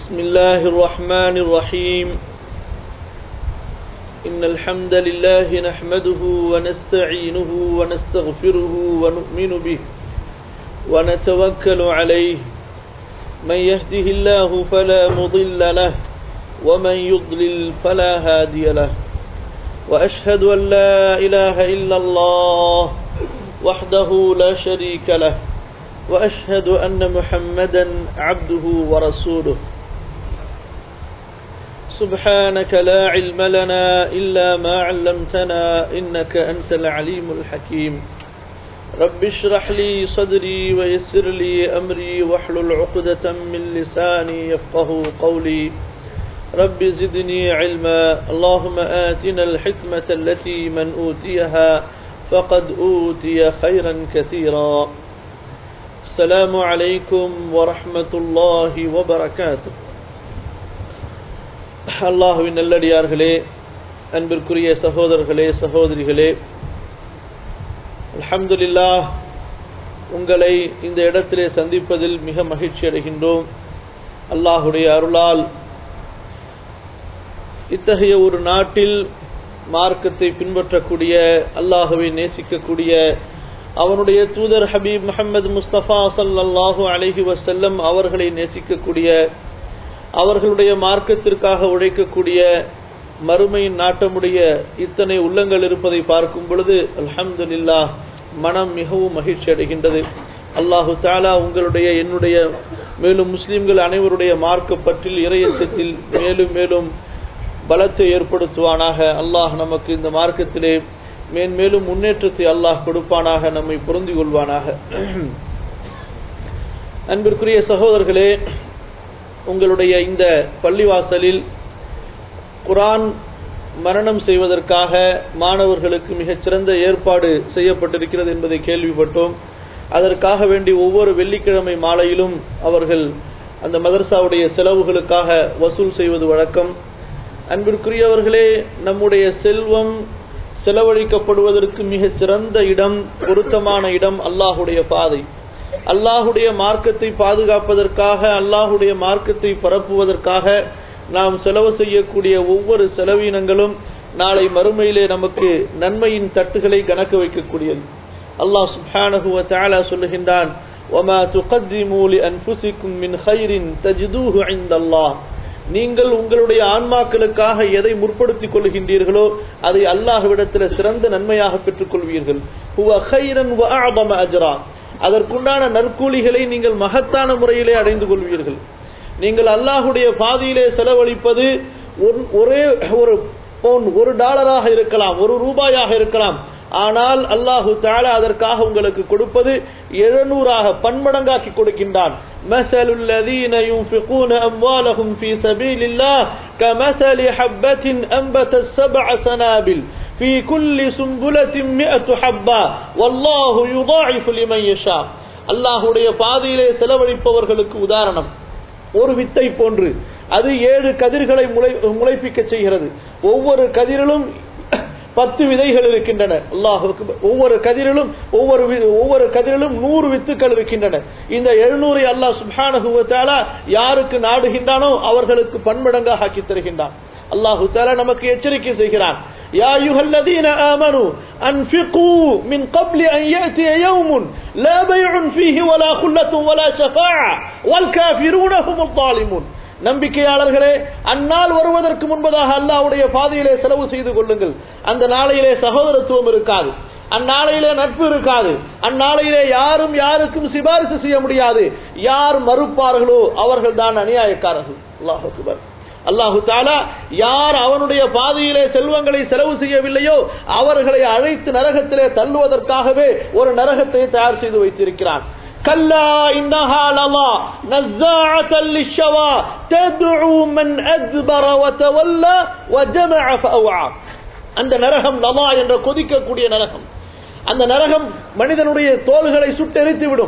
بسم الله الرحمن الرحيم إن الحمد لله نحمده ونستعينه ونستغفره ونؤمن به ونتوكل عليه من يهده الله فلا مضل له ومن يضلل فلا هادي له وأشهد أن لا إله إلا الله وحده لا شريك له وأشهد أن محمدا عبده ورسوله سبحانك لا علم لنا إلا ما علمتنا إنك أنت العليم الحكيم رب اشرح لي صدري ويسر لي أمري واحلل عقدة من لساني يفقه قولي رب زدني علما اللهم آتنا الحكمة التي من أوتيها فقد أوتي خيرا كثيرا السلام عليكم ورحمة الله وبركاته அல்லாஹுவின் நல்லடியார்களே அன்பிற்குரிய சகோதரர்களே சகோதரிகளே அல்ஹம்துலில்லா உங்களை இந்த இடத்திலே சந்திப்பதில் மிக மகிழ்ச்சி அடைகின்றோம் அல்லாஹுடைய அருளால் இத்தகைய ஒரு நாட்டில் மார்க்கத்தை பின்பற்றக்கூடிய அல்லாஹுவை நேசிக்கக்கூடிய அவனுடைய தூதர் ஹபீப் முகமது முஸ்தபா சல்லாஹூ அலஹி வசல்லம் அவர்களை நேசிக்கக்கூடிய அவர்களுடைய மார்க்கத்திற்காக உழைக்கக்கூடிய மறுமையின் நாட்டமுடைய இத்தனை உள்ளங்கள் இருப்பதை பார்க்கும் பொழுது அல்ஹம்துலில்லா மனம் மிகவும் மகிழ்ச்சி அடைகின்றது அல்லாஹு தாலா உங்களுடைய என்னுடைய மேலும் முஸ்லிம்கள் அனைவருடைய மார்க்க பற்றில் இறையச்சத்தில் மேலும் மேலும் பலத்தை ஏற்படுத்துவானாக அல்லாஹ் நமக்கு இந்த மார்க்கத்திலே மேன்மேலும் முன்னேற்றத்தை அல்லாஹ் கொடுப்பானாக நம்மை பொருந்தி கொள்வானாக அன்பிற்குரிய சகோதரர்களே உங்களுடைய இந்த பள்ளிவாசலில் குரான் மரணம் செய்வதற்காக மாணவர்களுக்கு மிகச்சிறந்த ஏற்பாடு செய்யப்பட்டிருக்கிறது என்பதை கேள்விப்பட்டோம் அதற்காக வேண்டி ஒவ்வொரு வெள்ளிக்கிழமை மாலையிலும் அவர்கள் அந்த மதர்சாவுடைய செலவுகளுக்காக வசூல் செய்வது வழக்கம் அன்பிற்குரியவர்களே நம்முடைய செல்வம் செலவழிக்கப்படுவதற்கு மிகச் சிறந்த இடம் பொருத்தமான இடம் அல்லாஹுடைய பாதை அல்லாஹுடைய மார்க்கத்தை பாதுகாப்பதற்காக அல்லாஹுடைய மார்க்கத்தை பரப்புவதற்காக நாம் செலவு செய்யக்கூடிய ஒவ்வொரு செலவீனங்களும் நாளை மறுமையிலே நமக்கு நன்மையின் தட்டுகளை கணக்க வைக்கக்கூடியது அல்லாஹ் சுப்ஹானஹு தஆலா சொல்லுகின்றான் وما تقدموا لانفسكم من خير تجدوه عند الله நீங்கள் உங்களுடைய ஆன்மாக்களுக்காக எதை முற்படுத்திக் கொள்கின்றீர்களோ அதை அல்லாஹ்விடத்தில் சிறந்த நன்மையாக பெற்றுக் கொள்வீர்கள் அதற்குண்டான நற்கூலிகளை நீங்கள் மகத்தான முறையிலே அடைந்து கொள்வீர்கள் நீங்கள் அல்லாஹுடைய பாதையிலே செலவழிப்பது ஒரே ஒரு ஒரு டாலராக இருக்கலாம் ஒரு ரூபாயாக இருக்கலாம் ஆனால் அல்லாஹு தாலா அதற்காக உங்களுக்கு கொடுப்பது எழுநூறாக பன்மடங்காக்கி கொடுக்கின்றான் مثل الذين ينفقون أموالهم في سبيل الله كمثل حبة أنبتت سبع سنابل في كل سنبلة مئة حبة والله يضاعف لمن يشاء அல்லாஹுடைய பாதையிலே செலவழிப்பவர்களுக்கு உதாரணம் ஒரு வித்தை போன்று அது ஏழு கதிர்களை முளை முளைப்பிக்க செய்கிறது ஒவ்வொரு கதிரிலும் பத்து விதைகள் இருக்கின்றன அல்லாஹுக்கு ஒவ்வொரு கதிரிலும் ஒவ்வொரு ஒவ்வொரு கதிரிலும் நூறு வித்துக்கள் இருக்கின்றன இந்த எழுநூறை அல்லாஹ் சுபானகுவத்தாலா யாருக்கு நாடுகின்றானோ அவர்களுக்கு பன்மடங்காக ஆக்கி தருகின்றான் அல்லாஹு தாலா நமக்கு எச்சரிக்கை செய்கிறான் يا أيها الذين آمنوا أنفقوا من قبل أن يأتي يوم لا بيع فيه ولا خلة ولا شفاعة والكافرون هم الظالمون நம்பிக்கையாளர்களே அந்நாள் வருவதற்கு முன்பதாக அல்லாவுடைய பாதையிலே செலவு செய்து கொள்ளுங்கள் அந்த நாளையிலே சகோதரத்துவம் இருக்காது அந்நாளையிலே நட்பு இருக்காது அந்நாளையிலே யாரும் யாருக்கும் சிபாரிசு செய்ய முடியாது யார் மறுப்பார்களோ அவர்கள் தான் அநியாயக்காரர்கள் அல்லாஹு அல்லாஹு தாலா யார் அவனுடைய பாதையிலே செல்வங்களை செலவு செய்யவில்லையோ அவர்களை அழைத்து நரகத்திலே தள்ளுவதற்காகவே ஒரு நரகத்தை தயார் செய்து வைத்திருக்கிறான் كلا إنها لظى نزاعة للشوى تدعو من أدبر وتولى وجمع فأوعى அந்த நரகம் லமா என்ற கொதிக்கக்கூடிய நரகம் அந்த நரகம் மனிதனுடைய தோள்களை சுட்டெரித்து விடும்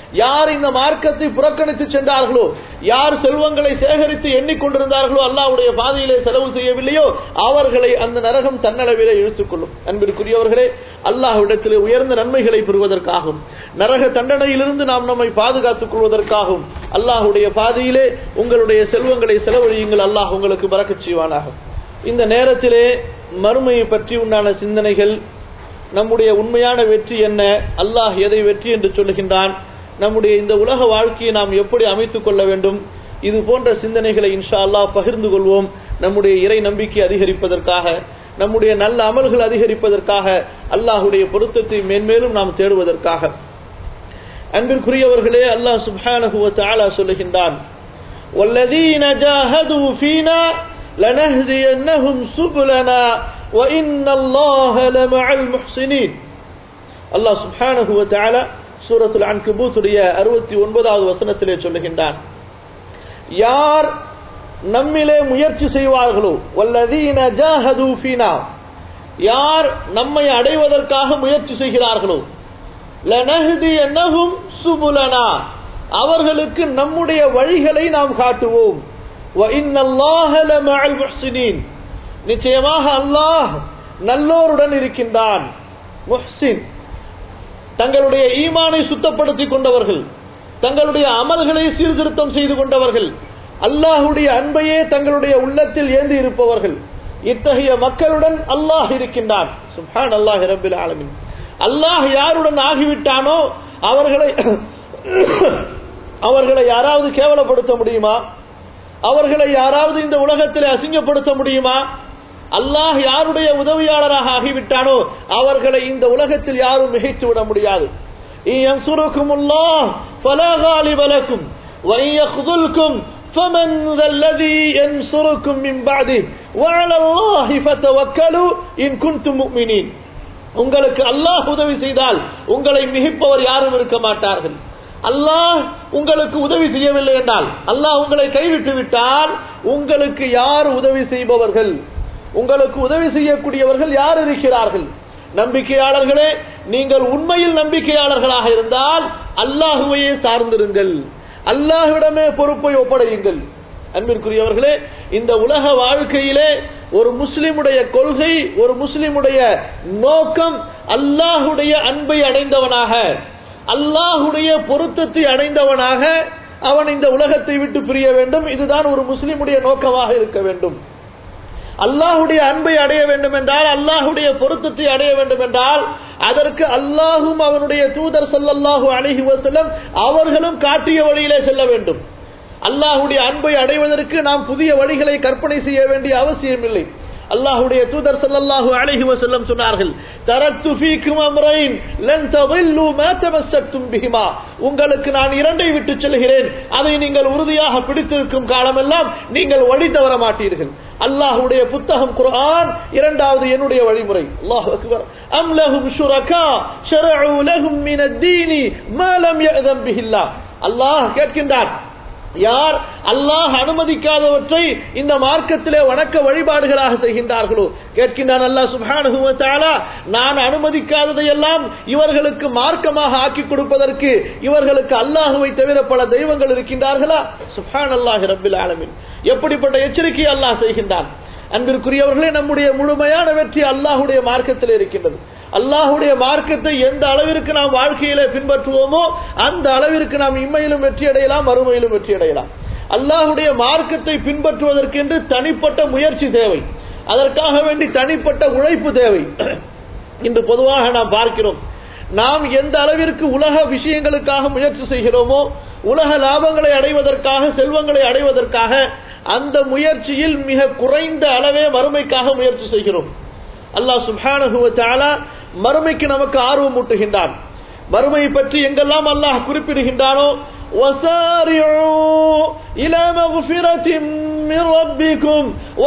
யார் இந்த மார்க்கத்தை புறக்கணித்து சென்றார்களோ யார் செல்வங்களை சேகரித்து எண்ணிக்கொண்டிருந்தார்களோ அல்லாஹ்வுடைய பாதையிலே செலவு செய்யவில்லையோ அவர்களை அந்த நரகம் தன்னளவிலே இழுத்துக் கொள்ளும் அன்பிற்குரியவர்களே அல்லாஹ்விடத்திலே உயர்ந்த நன்மைகளை பெறுவதற்காகும் நரக தண்டனையிலிருந்து நாம் நம்மை பாதுகாத்துக் கொள்வதற்காகும் அல்லாஹ்வுடைய பாதையிலே உங்களுடைய செல்வங்களை செலவழியுங்கள் அல்லாஹ் உங்களுக்கு பறக்கச் செய்வானாக இந்த நேரத்திலே மறுமையை பற்றி உண்டான சிந்தனைகள் நம்முடைய உண்மையான வெற்றி என்ன அல்லாஹ் எதை வெற்றி என்று சொல்லுகின்றான் நம்முடைய இந்த உலக வாழ்க்கையை நாம் எப்படி அமைத்துக் கொள்ள வேண்டும் இது போன்ற சிந்தனைகளை இன்ஷா அல்லாஹ் பகிர்ந்து கொள்வோம் நம்முடைய இறை நம்பிக்கை அதிகரிப்பதற்காக நம்முடைய நல்ல அமல்கள் அதிகரிப்பதற்காக அல்லாஹுடைய பொருத்தத்தை மேன்மேலும் நாம் தேடுவதற்காக அன்பிற்குரியவர்களே அல்லாஹ் சுப்ஹானஹு வ தஆலா சொல்லுகின்றான் والذين جاهدوا فينا لنهدينهم سبلنا وإن الله لمع المحسنين الله سبحانه وتعالى சூரத்துல் அன்கபூத்துடைய அறுபத்தி ஒன்பதாவது வசனத்திலே சொல்லுகின்றான் யார் நம்மிலே முயற்சி செய்வார்களோ வல்லதீன ஜாஹது ஃபீனா யார் நம்மை அடைவதற்காக முயற்சி செய்கிறார்களோ லனஹதி என்னகும் சுபுலனா அவர்களுக்கு நம்முடைய வழிகளை நாம் காட்டுவோம் நிச்சயமாக அல்லாஹ் நல்லோருடன் இருக்கின்றான் முஹ்சின் தங்களுடைய ஈமானை சுத்தப்படுத்திக் கொண்டவர்கள் தங்களுடைய அமல்களை சீர்திருத்தம் செய்து கொண்டவர்கள் அல்லாஹுடைய அன்பையே தங்களுடைய உள்ளத்தில் ஏந்தி இருப்பவர்கள் இத்தகைய மக்களுடன் அல்லாஹ் இருக்கின்றான் சுப்ஹான் அல்லாஹ் ரபில் ஆலமின் அல்லாஹ் யாருடன் ஆகிவிட்டானோ அவர்களை அவர்களை யாராவது கேவலப்படுத்த முடியுமா அவர்களை யாராவது இந்த உலகத்தில் அசிங்கப்படுத்த முடியுமா அல்லாஹ் யாருடைய உதவியாளராக ஆகிவிட்டானோ அவர்களை இந்த உலகத்தில் யாரும் மிகைத்து விட முடியாது فمن ذا الذي ينصركم من بعده وعلى الله فتوكلوا إن كنتم مؤمنين உங்களுக்கு அல்லாஹ் உதவி செய்தால் உங்களை மிகிப்பவர் யாரும் இருக்க மாட்டார்கள் அல்லாஹ் உங்களுக்கு உதவி செய்யவில்லை என்றால் அல்லாஹ் உங்களை கைவிட்டு விட்டால் உங்களுக்கு யார் உதவி செய்பவர்கள் உங்களுக்கு உதவி செய்யக்கூடியவர்கள் யார் இருக்கிறார்கள் நம்பிக்கையாளர்களே நீங்கள் உண்மையில் நம்பிக்கையாளர்களாக இருந்தால் அல்லாஹுவையே சார்ந்திருங்கள் அல்லாஹ்விடமே பொறுப்பை ஒப்படையுங்கள் அன்பிற்குரியவர்களே இந்த உலக வாழ்க்கையிலே ஒரு முஸ்லிமுடைய கொள்கை ஒரு முஸ்லிமுடைய நோக்கம் அல்லாஹுடைய அன்பை அடைந்தவனாக அல்லாஹுடைய பொருத்தத்தை அடைந்தவனாக அவன் இந்த உலகத்தை விட்டு பிரிய வேண்டும் இதுதான் ஒரு முஸ்லிமுடைய நோக்கமாக இருக்க வேண்டும் அல்லாஹுடைய அன்பை அடைய வேண்டும் என்றால் அல்லாஹுடைய பொருத்தத்தை அடைய வேண்டும் என்றால் அதற்கு அல்லாஹும் அவனுடைய தூதர் சல்லல்லாஹு அழகி வசல்லம் அவர்களும் காட்டிய வழியிலே செல்ல வேண்டும் அல்லாஹுடைய அன்பை அடைவதற்கு நாம் புதிய வழிகளை கற்பனை செய்ய வேண்டிய அவசியம் இல்லை அல்லாஹுடைய தூதர் சல்லல்லாஹு அலைஹி வஸல்லம் சொன்னார்கள் தரத்து ஃபீக்கும் அம்ரைன் லன் தضلوا ما تمسكتم بهما உங்களுக்கு நான் இரண்டை விட்டு செல்கிறேன் அதை நீங்கள் உறுதியாக பிடித்திருக்கும் காலமெல்லாம் நீங்கள் வழி தவற மாட்டீர்கள் அல்லாஹ்வுடைய புத்தகம் குர்ஆன் இரண்டாவது என்னுடைய வழிமுறை அல்லாஹ் அக்பர் அம் லஹும் ஷுரகா ஷரஉ லஹும் மின் الدين ما لم يأذن به الله அல்லாஹ் கேட்கின்றான் யார் அல்லாஹ் அனுமதிக்காதவற்றை இந்த மார்க்கத்திலே வணக்க வழிபாடுகளாக செய்கின்றார்களோ கேட்கின்றான் அல்லாஹ் சுப்ஹானஹு வ தஆலா நான் அனுமதிக்காததையெல்லாம் இவர்களுக்கு மார்க்கமாக ஆக்கி கொடுப்பதற்கு இவர்களுக்கு அல்லாஹுவை தவிர பல தெய்வங்கள் இருக்கின்றார்களா சுப்ஹானல்லாஹி ரப்பில் ஆலமீன் எப்படிப்பட்ட எச்சரிக்கை அல்லாஹ் செய்கின்றான் அன்பிற்குரியவர்களே நம்முடைய முழுமையான வெற்றி அல்லாஹுடைய மார்க்கத்தில் இருக்கின்றது அல்லாஹுடைய மார்க்கத்தை எந்த அளவிற்கு நாம் வாழ்க்கையில பின்பற்றுவோமோ அந்த அளவிற்கு நாம் இம்மையிலும் வெற்றி அடையலாம் மறுமையிலும் வெற்றி அடையலாம் அல்லாஹுடைய மார்க்கத்தை பின்பற்றுவதற்கென்று தனிப்பட்ட முயற்சி தேவை அதற்காக வேண்டி தனிப்பட்ட உழைப்பு தேவை இன்று பொதுவாக நாம் பார்க்கிறோம் நாம் எந்த அளவிற்கு உலக விஷயங்களுக்காக முயற்சி செய்கிறோமோ உலக லாபங்களை அடைவதற்காக செல்வங்களை அடைவதற்காக அந்த முயற்சியில் மிக குறைந்த அளவே மறுமைக்காக முயற்சி செய்கிறோம் அல்லாஹ் சுப்ஹானஹு வ தஆலா மறுமைக்கு நமக்கு ஆர்வம் ஊட்டுகின்றான் மறுமையை பற்றி எங்கெல்லாம் அல்லாஹ் குறிப்பிடுகின்றானோ وسارعوا إلى مغفرة من ربكم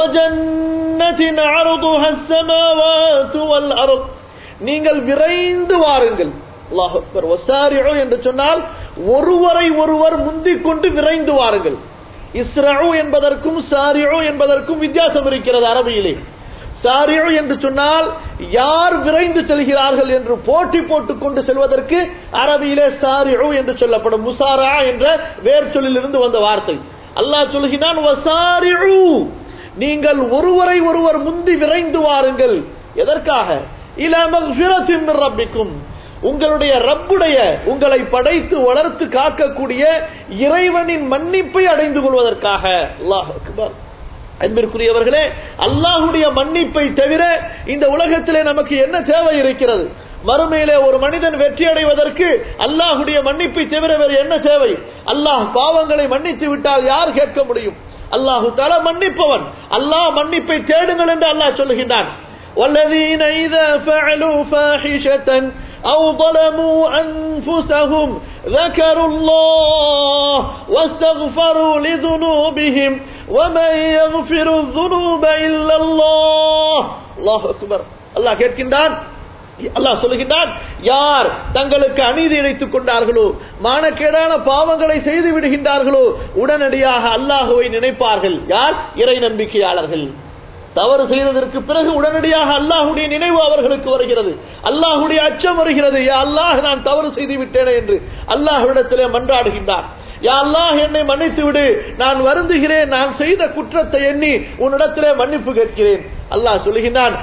وجنة عرضها السماوات والأرض நீங்கள் விரைந்து வாருங்கள் அல்லாஹ் அக்பர் வசாரிஉ என்று சொன்னால் ஒருவரை ஒருவர் முந்திக் கொண்டு விரைந்து வாருங்கள் இஸ்ரஉ என்பதற்கும் சாரிஉ என்பதற்கும் வித்தியாசம் இருக்கிறது அரபியிலே சாரியு என்று சொன்னால் யார் விரைந்து செல்கிறார்கள் என்று போட்டி போட்டுக் கொண்டு செல்வதற்கு அரபியிலே சாரியு என்று சொல்லப்படும் முசாரா என்ற வேர் சொல்லிலிருந்து வந்த வார்த்தை அல்லாஹ் சொல்கிறான் வசாரிஉ நீங்கள் ஒருவரை ஒருவர் முந்தி விரைந்து வாருங்கள் எதற்காக இல மக்ஃபிரத்தின் மின் ரப்பிக்கும் உங்களுடைய ரப்புடைய உங்களை படைத்து வளர்த்து காக்கக்கூடிய இறைவனின் மன்னிப்பை அடைந்து கொள்வதற்காக அல்லாஹ் அக்பர் அன்பிற்குரியவர்களே அல்லாஹுடைய மன்னிப்பை தவிர இந்த உலகத்திலே நமக்கு என்ன தேவை இருக்கிறது மறுமையிலே ஒரு மனிதன் வெற்றி அடைவதற்கு அல்லாஹுடைய மன்னிப்பை தவிர வேறு என்ன தேவை அல்லாஹ் பாவங்களை மன்னித்து விட்டால் யார் கேட்க முடியும் அல்லாஹு தலா மன்னிப்பவன் அல்லாஹ் மன்னிப்பை தேடுங்கள் என்று அல்லாஹ் சொல்லுகின்றான் والذين إذا فعلوا فاحشة أو ظلموا أنفسهم ذكروا الله واستغفروا لذنوبهم ومن يغفر الذنوب إلا الله الله أكبر الله கேட்கின்றான் அல்லாஹ் சொல்லுகின்றான் யார் தங்களுக்கு அநீதி இழைத்துக் கொண்டார்களோ மானக்கேடான பாவங்களை செய்து விடுகின்றார்களோ உடனடியாக அல்லாஹுவை நினைப்பார்கள் யார் இறை நம்பிக்கையாளர்கள் தவறு செய்ததற்கு பிறகு உடனடியாக அல்லாஹுடைய நினைவு அவர்களுக்கு வருகிறது அல்லாஹுடைய அச்சம் வருகிறது யா அல்லாஹ் நான் தவறு செய்து விட்டேனே என்று அல்லாஹ்விடத்திலே மன்றாடுகின்றார் யா அல்லாஹ் என்னை மன்னித்து விடு நான் வருந்துகிறேன் நான் செய்த குற்றத்தை எண்ணி உன்னிடத்திலே மன்னிப்பு கேட்கிறேன் அல்லாஹ் சொல்லுகின்றான்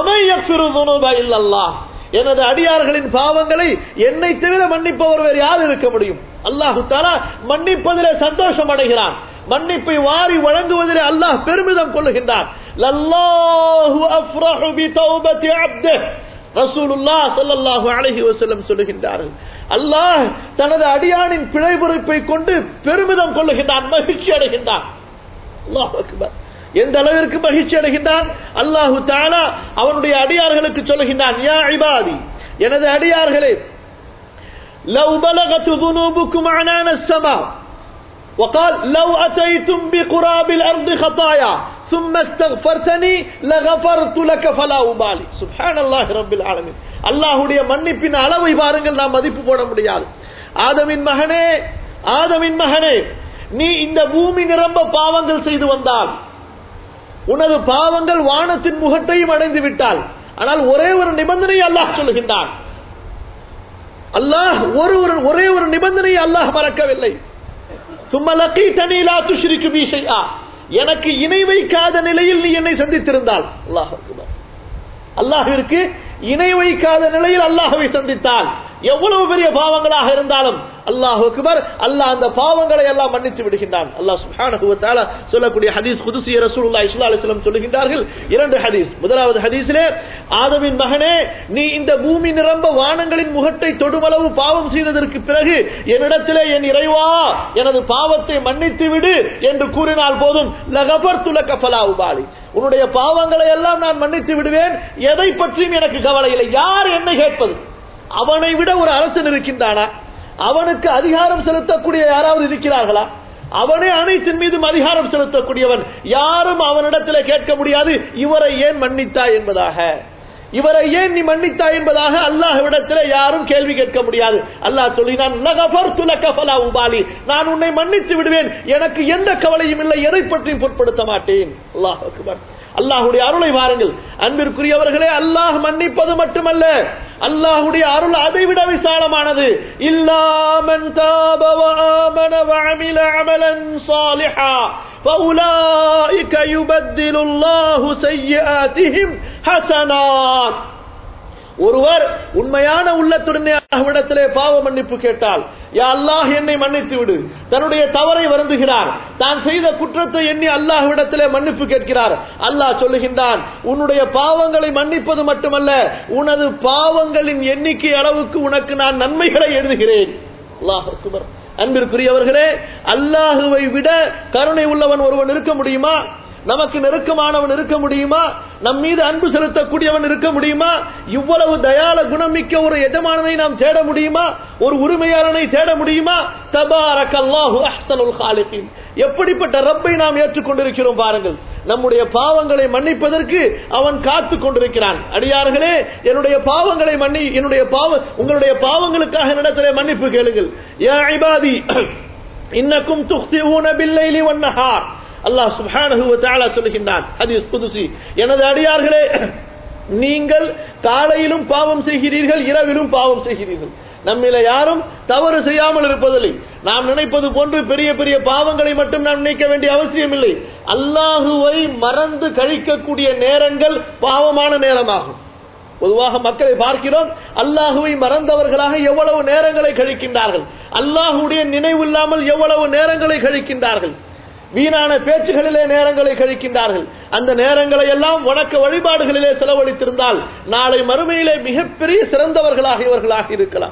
இல்லல்லாஹ் எனது அடியார்களின் பாவங்களை என்னை தவிர மன்னிப்பவர் வேறு யார் இருக்க முடியும் அல்லாஹு தாலா மன்னிப்பதிலே சந்தோஷம் அடைகிறான் மன்னிப்பை வாரி வழங்குவதிலே அல்லாஹ் பெருமிதம் கொள்ளுகின்றான் லல்லாஹு அஃப்ரஹு பி தௌபத்தி அப்திஹ் ரசூலுல்லா ஸல்லல்லாஹு அலைஹி வஸல்லம் சொல்லுகின்றார்கள் அல்லாஹ் தனது அடியானின் பிழை பொறுப்பை கொண்டு பெருமிதம் கொள்ளுகின்றான் மகிழ்ச்சி அடைகின்றான் அல்லாஹ் அக்பர் எந்த அளவிற்கு மகிழ்ச்சி அடைகின்றான் அல்லாஹு தாலா அவனுடைய அடியார்களுக்கு சொல்லுகின்றான் யா இபாதி எனது அடியார்களே لو بلغت ذنوبكم عنان السماء وقال لو أتيتم بقراب الأرض خطايا ثم استغفرتني لغفرت لك فلا أبالي سبحان الله رب العالمين அல்லாஹுடைய மன்னிப்பின் அளவை பாருங்கள் நாம் மதிப்பு போட முடியாது ஆதமின் மகனே ஆதமின் மகனே நீ இந்த பூமி நிரம்ப பாவங்கள் செய்து வந்தால் உனது பாவங்கள் வானத்தின் முகத்தையும் அடைந்து விட்டால் ஆனால் ஒரே ஒரு நிபந்தனை அல்லாஹ் சொல்லுகின்றான் அல்லாஹ் ஒரு ஒரு ஒரே ஒரு நிபந்தனையை அல்லாஹ் மறக்கவில்லை சும்மா லக்கீத்தனி லா துஷ்ரிக்கு பி ஷைஆ எனக்கு இணை வைக்காத நிலையில் நீ என்னை சந்தித்திருந்தால் அல்லாஹ் அல்லாஹிற்கு இணை வைக்காத நிலையில் அல்லாஹவை சந்தித்தால் எவ்வளவு பெரிய பாவங்களாக இருந்தாலும் அல்லாஹ் அக்பர் அல்லாஹ் அந்த பாவங்களை எல்லாம் மன்னித்து விடுகின்றான் அல்லாஹ் சுப்ஹானஹு வ தஆலா சொல்லக்கூடிய ஹதீஸ் குதுசி ரசூலுல்லாஹி ஸல்லல்லாஹு அலைஹி வஸல்லம் சொல்லுகின்றார்கள் இரண்டு ஹதீஸ் முதலாவது ஹதீஸிலே ஆதமின் மகனே நீ இந்த பூமி நிரம்ப வானங்களின் முகத்தை தொடுமளவு பாவம் செய்ததற்கு பிறகு என்னிடத்திலே என் இறைவா எனது பாவத்தை மன்னித்து விடு என்று கூறினால் போதும் லகபர் துலக்க ஃபலா உபாலி உன்னுடைய பாவங்களை எல்லாம் நான் மன்னித்து விடுவேன் எதை பற்றியும் எனக்கு கவலை இல்லை யார் என்ன கேட்பது அவனை விட ஒரு அரசன் இருக்கின்றானா அவனுக்கு அதிகாரம் செலுத்தக்கூடிய யாராவது இருக்கிறார்களா அவனே அனைத்தின் மீதும் அதிகாரம் செலுத்தக்கூடியவன் யாரும் அவனிடத்தில் கேட்க முடியாது இவரை ஏன் மன்னித்தாய் என்பதாக இவரை ஏன் நீ மன்னித்தாய் என்பதாக அல்லாஹ்விடத்தில் யாரும் கேள்வி கேட்க முடியாது அல்லாஹ் சொல்லினான் உபாலி நான் உன்னை மன்னித்து விடுவேன் எனக்கு எந்த கவலையும் இல்லை எதை பற்றியும் பொருட்படுத்த மாட்டேன் அல்லாஹ் அக்பர் அல்லாஹுடைய அருளை வாருங்கள் அன்பிற்குரியவர்களே அல்லாஹ் மன்னிப்பது மட்டுமல்ல அல்லாஹுடைய அருள் அதைவிட விசாலமானது இல்லாமன் தாப وآمن وعمل عملا صالحا فأولئك يبدل الله سيئاتهم حسنات ஒருவர் உண்மையான உள்ளத்துடனே அவனிடத்திலே பாவ மன்னிப்பு கேட்டால் யா அல்லாஹ் என்னை மன்னித்து விடு தன்னுடைய தவறை வருந்துகிறார் தான் செய்த குற்றத்தை எண்ணி அல்லாஹ்விடத்திலே மன்னிப்பு கேட்கிறார் அல்லாஹ் சொல்லுகின்றான் உன்னுடைய பாவங்களை மன்னிப்பது மட்டுமல்ல உனது பாவங்களின் எண்ணிக்கை அளவுக்கு உனக்கு நான் நன்மைகளை எழுதுகிறேன் அல்லாஹ் அக்பர் அன்பிற்குரியவர்களே அல்லாஹுவை விட கருணை உள்ளவன் ஒருவன் இருக்க முடியுமா நமக்கு நெருக்கமானவன் இருக்க முடியுமா நம் மீது அன்பு செலுத்தக்கூடியவன் இருக்க முடியுமா இவ்வளவு தயால குணமிக்க ஒரு எஜமானனை நாம் தேட முடியுமா ஒரு உரிமையாளனை தேட முடியுமா தபாரக்கல்லாஹு அஹ்சனுல் காலிகின் எப்படிப்பட்ட ரப்பை நாம் ஏற்றுக்கொண்டிருக்கிறோம் பாருங்கள் நம்முடைய பாவங்களை மன்னிப்பதற்கு அவன் காத்து கொண்டிருக்கிறான் அடியார்களே என்னுடைய பாவங்களை மன்னி என்னுடைய பாவ உங்களுடைய பாவங்களுக்காக நடத்திலே மன்னிப்பு கேளுங்கள் யா இபாதி இன்னக்கும் துக்திஊன பில்லைலி வன்னஹார் அல்லாஹ் சுப்ஹானஹு வ தஆலா சொல்கின்றான் ஹதீஸ் குதுசி எனது அடியார்களே நீங்கள் காலையிலும் பாவம் செய்கிறீர்கள் இரவிலும் பாவம் செய்கிறீர்கள் நம்மில யாரும் தவறு செய்யாமல் இருப்பதில்லை நாம் நினைப்பது போன்று பெரிய பெரிய பாவங்களை மட்டும் நாம் நினைக்க வேண்டிய அவசியம் இல்லை அல்லாஹுவை மறந்து கழிக்கக்கூடிய நேரங்கள் பாவமான நேரமாகும் பொதுவாக மக்களை பார்க்கிறோம் அல்லாஹுவை மறந்தவர்களாக எவ்வளவு நேரங்களை கழிக்கின்றார்கள் அல்லாஹுடைய நினைவு இல்லாமல் எவ்வளவு நேரங்களை கழிக்கின்றார்கள் வீணான பேச்சுகளிலே நேரங்களை கழிக்கின்றார்கள் அந்த நேரங்களை எல்லாம் வணக்க வழிபாடுகளிலே செலவழித்திருந்தால் நாளை மறுமையிலே மிகப்பெரிய சிறந்தவர்களாக இவர்களாக இருக்கலாம்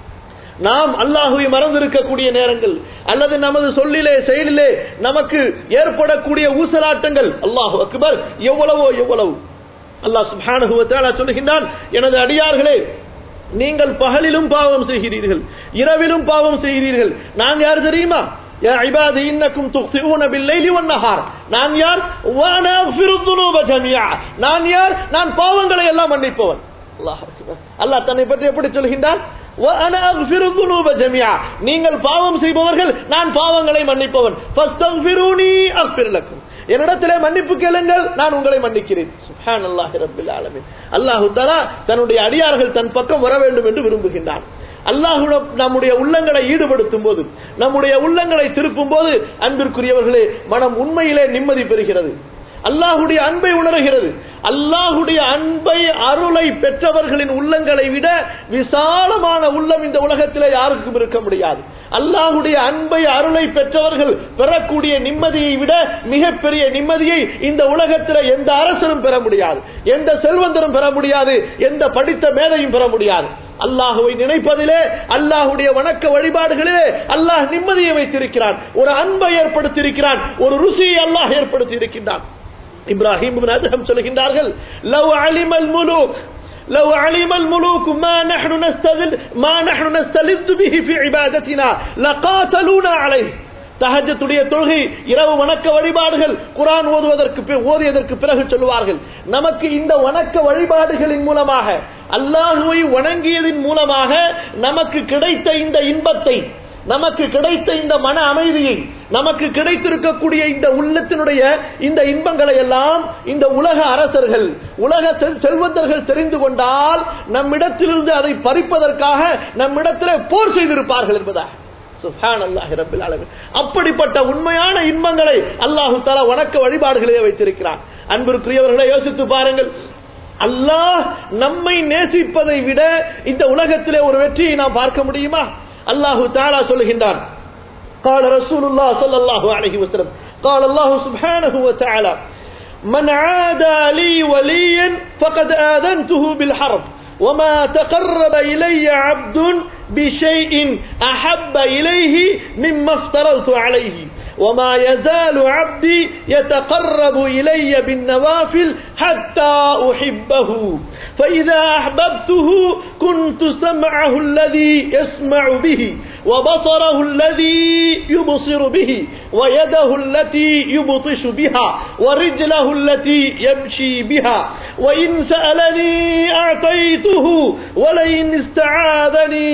நாம் அல்லாஹுவை மறந்திருக்கக்கூடிய நேரங்கள் அல்லது நமது சொல்லிலே செயலிலே நமக்கு ஏற்படக்கூடிய ஊசலாட்டங்கள் அல்லாஹு அக்பர் எவ்வளவோ எவ்வளவு அல்லாஹ் சுப்ஹானஹு வ தஆலா சொல்கின்றான் எனது அடியார்களே நீங்கள் பகலிலும் பாவம் செய்கிறீர்கள் இரவிலும் பாவம் செய்கிறீர்கள் நான் யார் தெரியுமா يا عبادي إنكم تخطئون بالليل والنهار நான் யார் وانا اغفر الذنوب جميعا நான் யார் நான் பாவங்களை எல்லாம் மன்னிப்பவன் அல்லாஹ் அக்பர். அல்லாஹ் தன்னை பற்றி எப்படி சொல்கின்றான் وأنا أغفر الذنوب جميعا நீங்கள் பாவம் செய்பவர்கள் நான் பாவங்களை மன்னிப்பவன் فاستغفروني أغفر لكم என்னிடத்திலே மன்னிப்பு கேளுங்கள் நான் உங்களை மன்னிக்கிறேன் சுப்ஹான் அல்லாஹி ரப்பில் ஆலமீன் அல்லாஹு தஆலா தன்னுடைய அடியார்கள் தன் பக்கம் வர வேண்டும் என்று விரும்புகின்றான் அல்லாஹுடன் நம்முடைய உள்ளங்களை ஈடுபடுத்தும் போது நம்முடைய உள்ளங்களை திருப்பும் போது அன்பிற்குரியவர்களே மனம் உண்மையிலே நிம்மதி பெறுகிறது அல்லாஹுடைய அன்பை உணர்கிறது அல்லாஹுடைய அன்பை அருளை பெற்றவர்களின் உள்ளங்களை விட விசாலமான உள்ளம் இந்த உலகத்திலே யாருக்கும் இருக்க முடியாது அல்லாஹுடைய அன்பை அருளை பெற்றவர்கள் பெறக்கூடிய நிம்மதியை விட மிகப்பெரிய நிம்மதியை இந்த உலகத்தில் எந்த அரசரும் பெற முடியாது எந்த செல்வந்தரும் பெற முடியாது எந்த படித்த மேதையும் பெற முடியாது அல்லாஹுவை நினைப்பதிலே அல்லாஹுடைய வணக்க வழிபாடுகளிலே அல்லாஹ் நிம்மதியை வைத்திருக்கிறான் ஒரு அன்பை ஏற்படுத்தியிருக்கிறான் ஒரு ருசியை அல்லாஹ் ஏற்படுத்தி இருக்கின்றான் இப்ராஹிம் இப்னு அதஹம் சொல்கின்றார்கள் லவ் அலிமல் முலூக் لو علم الملوك ما نحن نستذل ما نحن نستلذ به في عبادتنا لقاتلونا عليه தஹஜத்துடைய தொழுகை இரவு வணக்க வழிபாடுகள் குரான் ஓதுவதற்கு பி- ஓதியதற்கு பிறகு சொல்லுவார்கள் நமக்கு இந்த வணக்க வழிபாடுகளின் மூலமாக அல்லாஹுவை வணங்கியதின் மூலமாக நமக்கு கிடைத்த இந்த இன்பத்தை நமக்கு கிடைத்த இந்த மன அமைதியை நமக்கு கிடைத்திருக்கக்கூடிய இந்த உள்ளத்தினுடைய இந்த இன்பங்களை எல்லாம் இந்த உலக அரசர்கள் உலக செல்- செல்வந்தர்கள் தெரிந்து கொண்டால் நம்மிடத்திலிருந்து அதை பறிப்பதற்காக நம்மிடத்திலே போர் செய்திருப்பார்கள் என்பதாக சுப்ஹானல்லாஹி ரப்பில் ஆலமீன். அப்படிப்பட்ட உண்மையான இன்பங்களை அல்லாஹு தஆலா வணக்க வழிபாடுகளே வைத்திருக்கிறான் அன்பிற்குரியவர்களை யோசித்து பாருங்கள் அல்லாஹ் நம்மை நேசிப்பதை விட இந்த உலகத்திலே ஒரு வெற்றியை நாம் பார்க்க முடியுமா அல்லாஹு தாலா சொல்லுகின்றான் قال رسول الله صلى الله عليه وسلم قال الله سبحانه وتعالى من عادى لي وليا فقد آذنته بالحرب وما تقرب إلي عبد بشيء أحب إليه مما افترضت عليه وما يزال عبدي يتقرب إلي بالنوافل حتى أحبه فإذا أحببته كنت سمعه الذي يسمع به وبصره الذي يبصر به ويده التي يبطش بها ورجله التي يمشي بها وإن سألني أعطيته ولئن استعاذني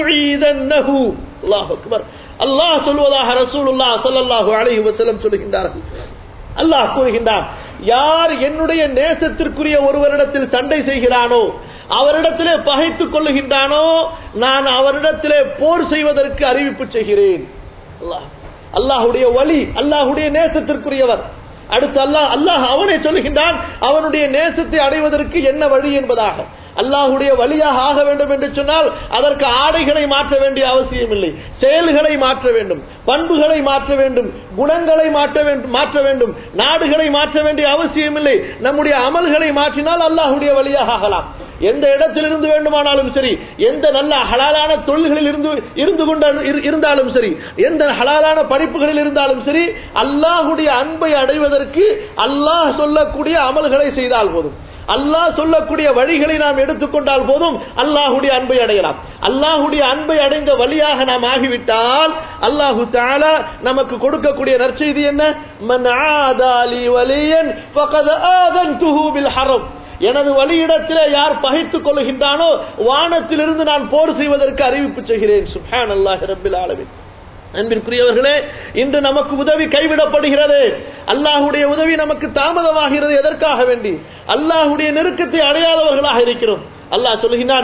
لأعيذنه الله أكبر அல்லாஹ் சொல்வதாக ரசூலுல்லாஹ் ஸல்லல்லாஹு அலைஹி வஸல்லம் சொல்கின்றார்கள் அல்லாஹ் கூறுகின்றான் யார் என்னுடைய நேசத்திற்குரிய ஒருவரிடத்தில் சண்டை செய்கிறானோ அவரிடத்திலே பகைத்துக் கொள்ளுகின்றானோ நான் அவரிடத்திலே போர் செய்வதற்கு அறிவிப்பு செய்கிறேன் அல்லாஹ் அல்லாஹுடைய வழி அல்லாஹுடைய நேசத்திற்குரியவர் அடுத்து அல்லாஹ் அல்லாஹ் அவனே சொல்லுகின்றான் அவனுடைய நேசத்தை அடைவதற்கு என்ன வழி என்பதாக அல்லாஹுடைய வழியாக ஆக வேண்டும் என்று சொன்னால் அதற்கு ஆடைகளை மாற்ற வேண்டிய அவசியம் இல்லை செயல்களை மாற்ற வேண்டும் பண்புகளை மாற்ற வேண்டும் குணங்களை மாற்ற வேண்டும் மாற்ற வேண்டும் நாடுகளை மாற்ற வேண்டிய அவசியம் இல்லை நம்முடைய அமல்களை மாற்றினால் அல்லாஹுடைய வழியாக ஆகலாம் எந்த இடத்திலிருந்து வேண்டுமானாலும் சரி எந்த நல்ல ஹலாலான தொழில்களில் இருந்து இருந்து கொண்ட இரு- இருந்தாலும் சரி எந்த ஹலாலான படிப்புகளில் இருந்தாலும் சரி அல்லாஹுடைய அன்பை அடைவதற்கு அல்லாஹ் சொல்லக்கூடிய அமல்களை செய்தால் போதும் அல்லாஹ் சொல்லக்கூடிய வழிகளை நாம் எடுத்துக்கொண்டால் போதும் அல்லாஹுடைய அன்பை அடையலாம் அல்லாஹுடைய அன்பை அடைந்த வழியாக நாம் ஆகிவிட்டால் அல்லாஹு தாலா நமக்கு கொடுக்கக்கூடிய நற்செய்தி என்ன மன் ஆதாலி வலியன் ஃபகத் ஆதன்துஹு பில் ஹரம் எனது வழியிடத்திலே யார் பகைத்துக் கொள்கின்றானோ வானத்திலிருந்து நான் போர் செய்வதற்கு அறிவிப்பு செய்கிறேன் சுப்ஹான் அல்லாஹ் ரபில் ஆலமின் அன்பிற்குரியவர்களே இன்று நமக்கு உதவி கைவிடப்படுகிறது அல்லாஹுடைய உதவி நமக்கு தாமதமாகிறது எதற்காக வேண்டி அல்லாஹுடைய நெருக்கத்தை அடையாதவர்களாக இருக்கிறோம் அல்லாஹ் சொல்லுகிறான்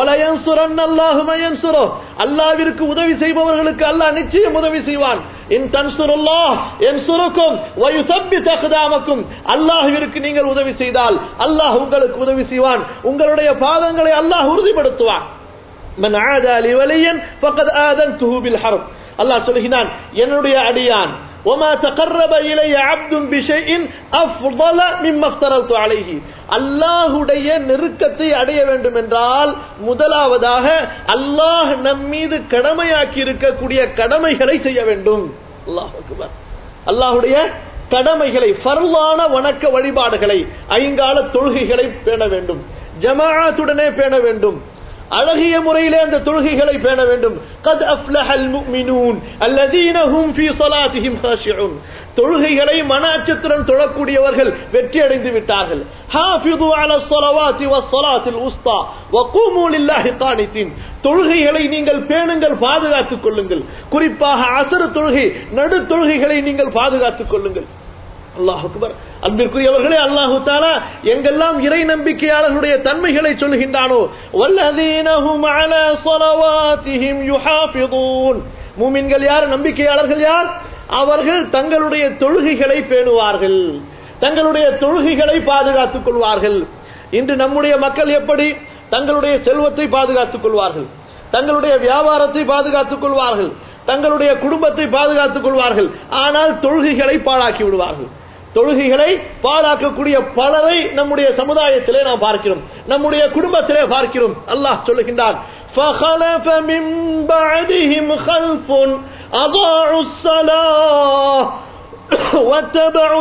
அல்லாவிற்கு உதவி செய்பவர்களுக்கு அல்லாஹ் நிச்சயம் உதவி செய்வான் இன் தன்சுருல்லாஹ் என் சுருக்கும் வயுசப்பி தகுதாமக்கும் அல்லாஹுவிற்கு நீங்கள் உதவி செய்தால் அல்லாஹ் உங்களுக்கு உதவி செய்வான் உங்களுடைய பாதங்களை அல்லாஹ் உறுதிப்படுத்துவான் من عادى لي وليا فقد آذنته بالحرب அல்லாஹ் சொல்கிறான் என்னுடைய அடியான் وما تقرب الي عبد بشيء افضل مما افترضت عليه அல்லாஹ்வுடைய நெருக்கத்தை அடைய வேண்டும் என்றால் முதலாவதாக அல்லாஹ் நம் மீது கடமையாக்கி இருக்கக்கூடிய கடமைகளை செய்ய வேண்டும் அல்லாஹ் அக்பர் அல்லாஹ்வுடைய கடமைகளை ஃபர்லான வணக்க வழிபாடுகளை ஐங்கால தொழுகைகளை பேண வேண்டும் ஜமாஅத்துடனே பேண வேண்டும் அழகிய முறையிலே அந்த தொழுகைகளை பேண வேண்டும் கத் அஃப்லஹல் முஃமினூன் அல்லதீன ஹும் ஃபீ ஸலாத்திஹிம் காஷிஊன் தொழுகைகளை மன அச்சத்துடன் தொழக்கூடியவர்கள் வெற்றி அடைந்து விட்டார்கள் ஹாஃபிது அலா ஸலவாத்தி வஸ்ஸலாத்தில் உஸ்தா வகூமு லில்லாஹி கானிதீன் தொழுகைகளை நீங்கள் பேணுங்கள் பாதுகாத்துக் கொள்ளுங்கள் குறிப்பாக அசர் தொழுகை நடு தொழுகைகளை நீங்கள் பாதுகாத்துக் கொள்ளுங்கள் அல்லாஹ் அக்பர் அன்பிற்குரியவர்களே அல்லாஹு தாலா எங்கெல்லாம் இறை நம்பிக்கையாளர்களுடைய தன்மைகளை சொல்கின்றானோ வல்லதீனஹும் அலா ஸலவாத்திஹிம் யுஹாஃபிதூன் மூமின்கள் யார் நம்பிக்கையாளர்கள் யார் அவர்கள் தங்களுடைய தொழுகைகளை பேணுவார்கள் தங்களுடைய தொழுகைகளை பாதுகாத்துக் கொள்வார்கள் இன்று நம்முடைய மக்கள் எப்படி தங்களுடைய செல்வத்தை பாதுகாத்துக் கொள்வார்கள் தங்களுடைய வியாபாரத்தை பாதுகாத்துக் கொள்வார்கள் தங்களுடைய குடும்பத்தை பாதுகாத்துக் கொள்வார்கள் ஆனால் தொழுகைகளை பாழாக்கி விடுவார்கள் தொழுகைகளை பாழாக்கக்கூடிய பலரை நம்முடைய சமுதாயத்திலே நாம் பார்க்கிறோம் நம்முடைய குடும்பத்திலே பார்க்கிறோம் அல்லாஹ் சொல்லுகின்றான் فخلف من بعدهم خلف أضاعوا الصلاة واتبعوا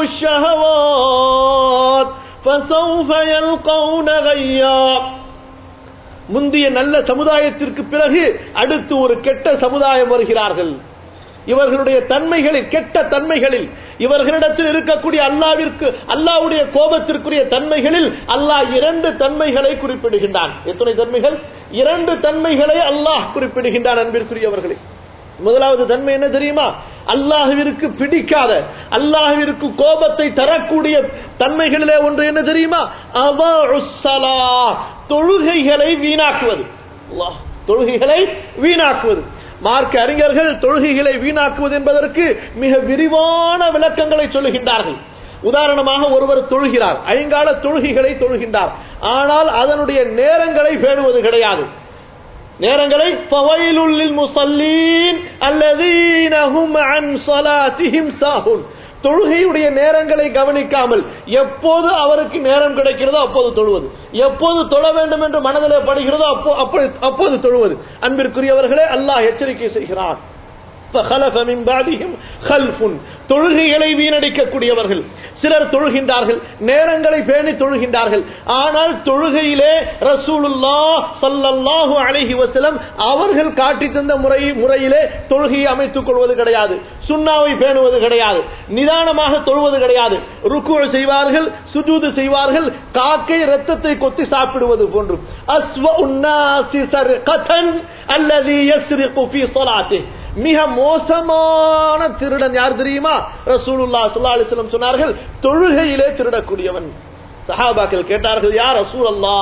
الشهوات فسوف يلقون غيا முந்தைய நல்ல சமுதாயத்திற்கு பிறகு அடுத்து ஒரு கெட்ட சமுதாயம் வருகிறார்கள் இவர்களுடைய தன்மைகளில் கெட்ட தன்மைகளில் இவர்களிடத்தில் இருக்கக்கூடிய அல்லாவிற்கு அல்லாவுடைய கோபத்திற்குரிய தன்மைகளில் அல்லாஹ் இரண்டு தன்மைகளை குறிப்பிடுகின்றான் எத்தனை தன்மைகள் இரண்டு தன்மைகளை அல்லாஹ் குறிப்பிடுகின்றான் அன்பிற்குரியவர்களை முதலாவது தன்மை என்ன தெரியுமா அல்லாஹுவிற்கு பிடிக்காத அல்லாஹுவிற்கு கோபத்தை தரக்கூடிய தன்மைகளிலே ஒன்று என்ன தெரியுமா அவா தொழுகைகளை வீணாக்குவது அல்லாஹ் தொழுகைகளை வீணாக்குவது மார்க்க அறிஞர்கள் தொழுகைகளை வீணாக்குவது என்பதற்கு மிக விரிவான விளக்கங்களை சொல்லுகின்றார்கள் உதாரணமாக ஒருவர் தொழுகிறார் ஐங்கால தொழுகைகளை தொழுகின்றார் ஆனால் அதனுடைய நேரங்களை பேணுவது கிடையாது நேரங்களை ஃபவைலுல்லில் முஸல்லீன் அல்லதீனஹும் அன் ஸலாத்திஹிம் சாஹுன் தொழுகையுடைய நேரங்களை கவனிக்காமல் எப்போது அவருக்கு நேரம் கிடைக்கிறதோ அப்போது தொழுவது எப்போது தொழ வேண்டும் என்று மனதிலே படுகிறதோ அப்போ அப்போது தொழுவது அன்பிற்குரியவர்களே அல்லாஹ் எச்சரிக்கை செய்கிறார் தொழுகைகளை வீணடிக்கக்கூடியவர்கள் சிலர் தொழுகின்றார்கள் நேரங்களை பேணி தொழுகின்றார்கள் ஆனால் தொழுகையிலே ரசூலுல்லா சல்லல்லாஹு அலைஹி வஸல்லம் அவர்கள் காட்டி தந்த முறை முறையிலே தொழுகையை அமைத்துக் கொள்வது கிடையாது சுண்ணாவை பேணுவது கிடையாது நிதானமாக தொழுவது கிடையாது ருக்கு செய்வார்கள் சுஜூது செய்வார்கள் காக்கை ரத்தத்தை கொத்தி சாப்பிடுவது போன்று அஸ்வ உன்னாசி சர்கதன் அல்லது யஸ்ரிகு ஃபீ ஸலாத்திஹி மிக மோசமான திருடன் யார் தெரியுமா ரசூலுல்லா சுல்லா அலிஸ்லம் சொன்னார்கள் தொழுகையிலே திருடக்கூடியவன் சஹாபாக்கள் கேட்டார்கள் யார் ரசூல் அல்லா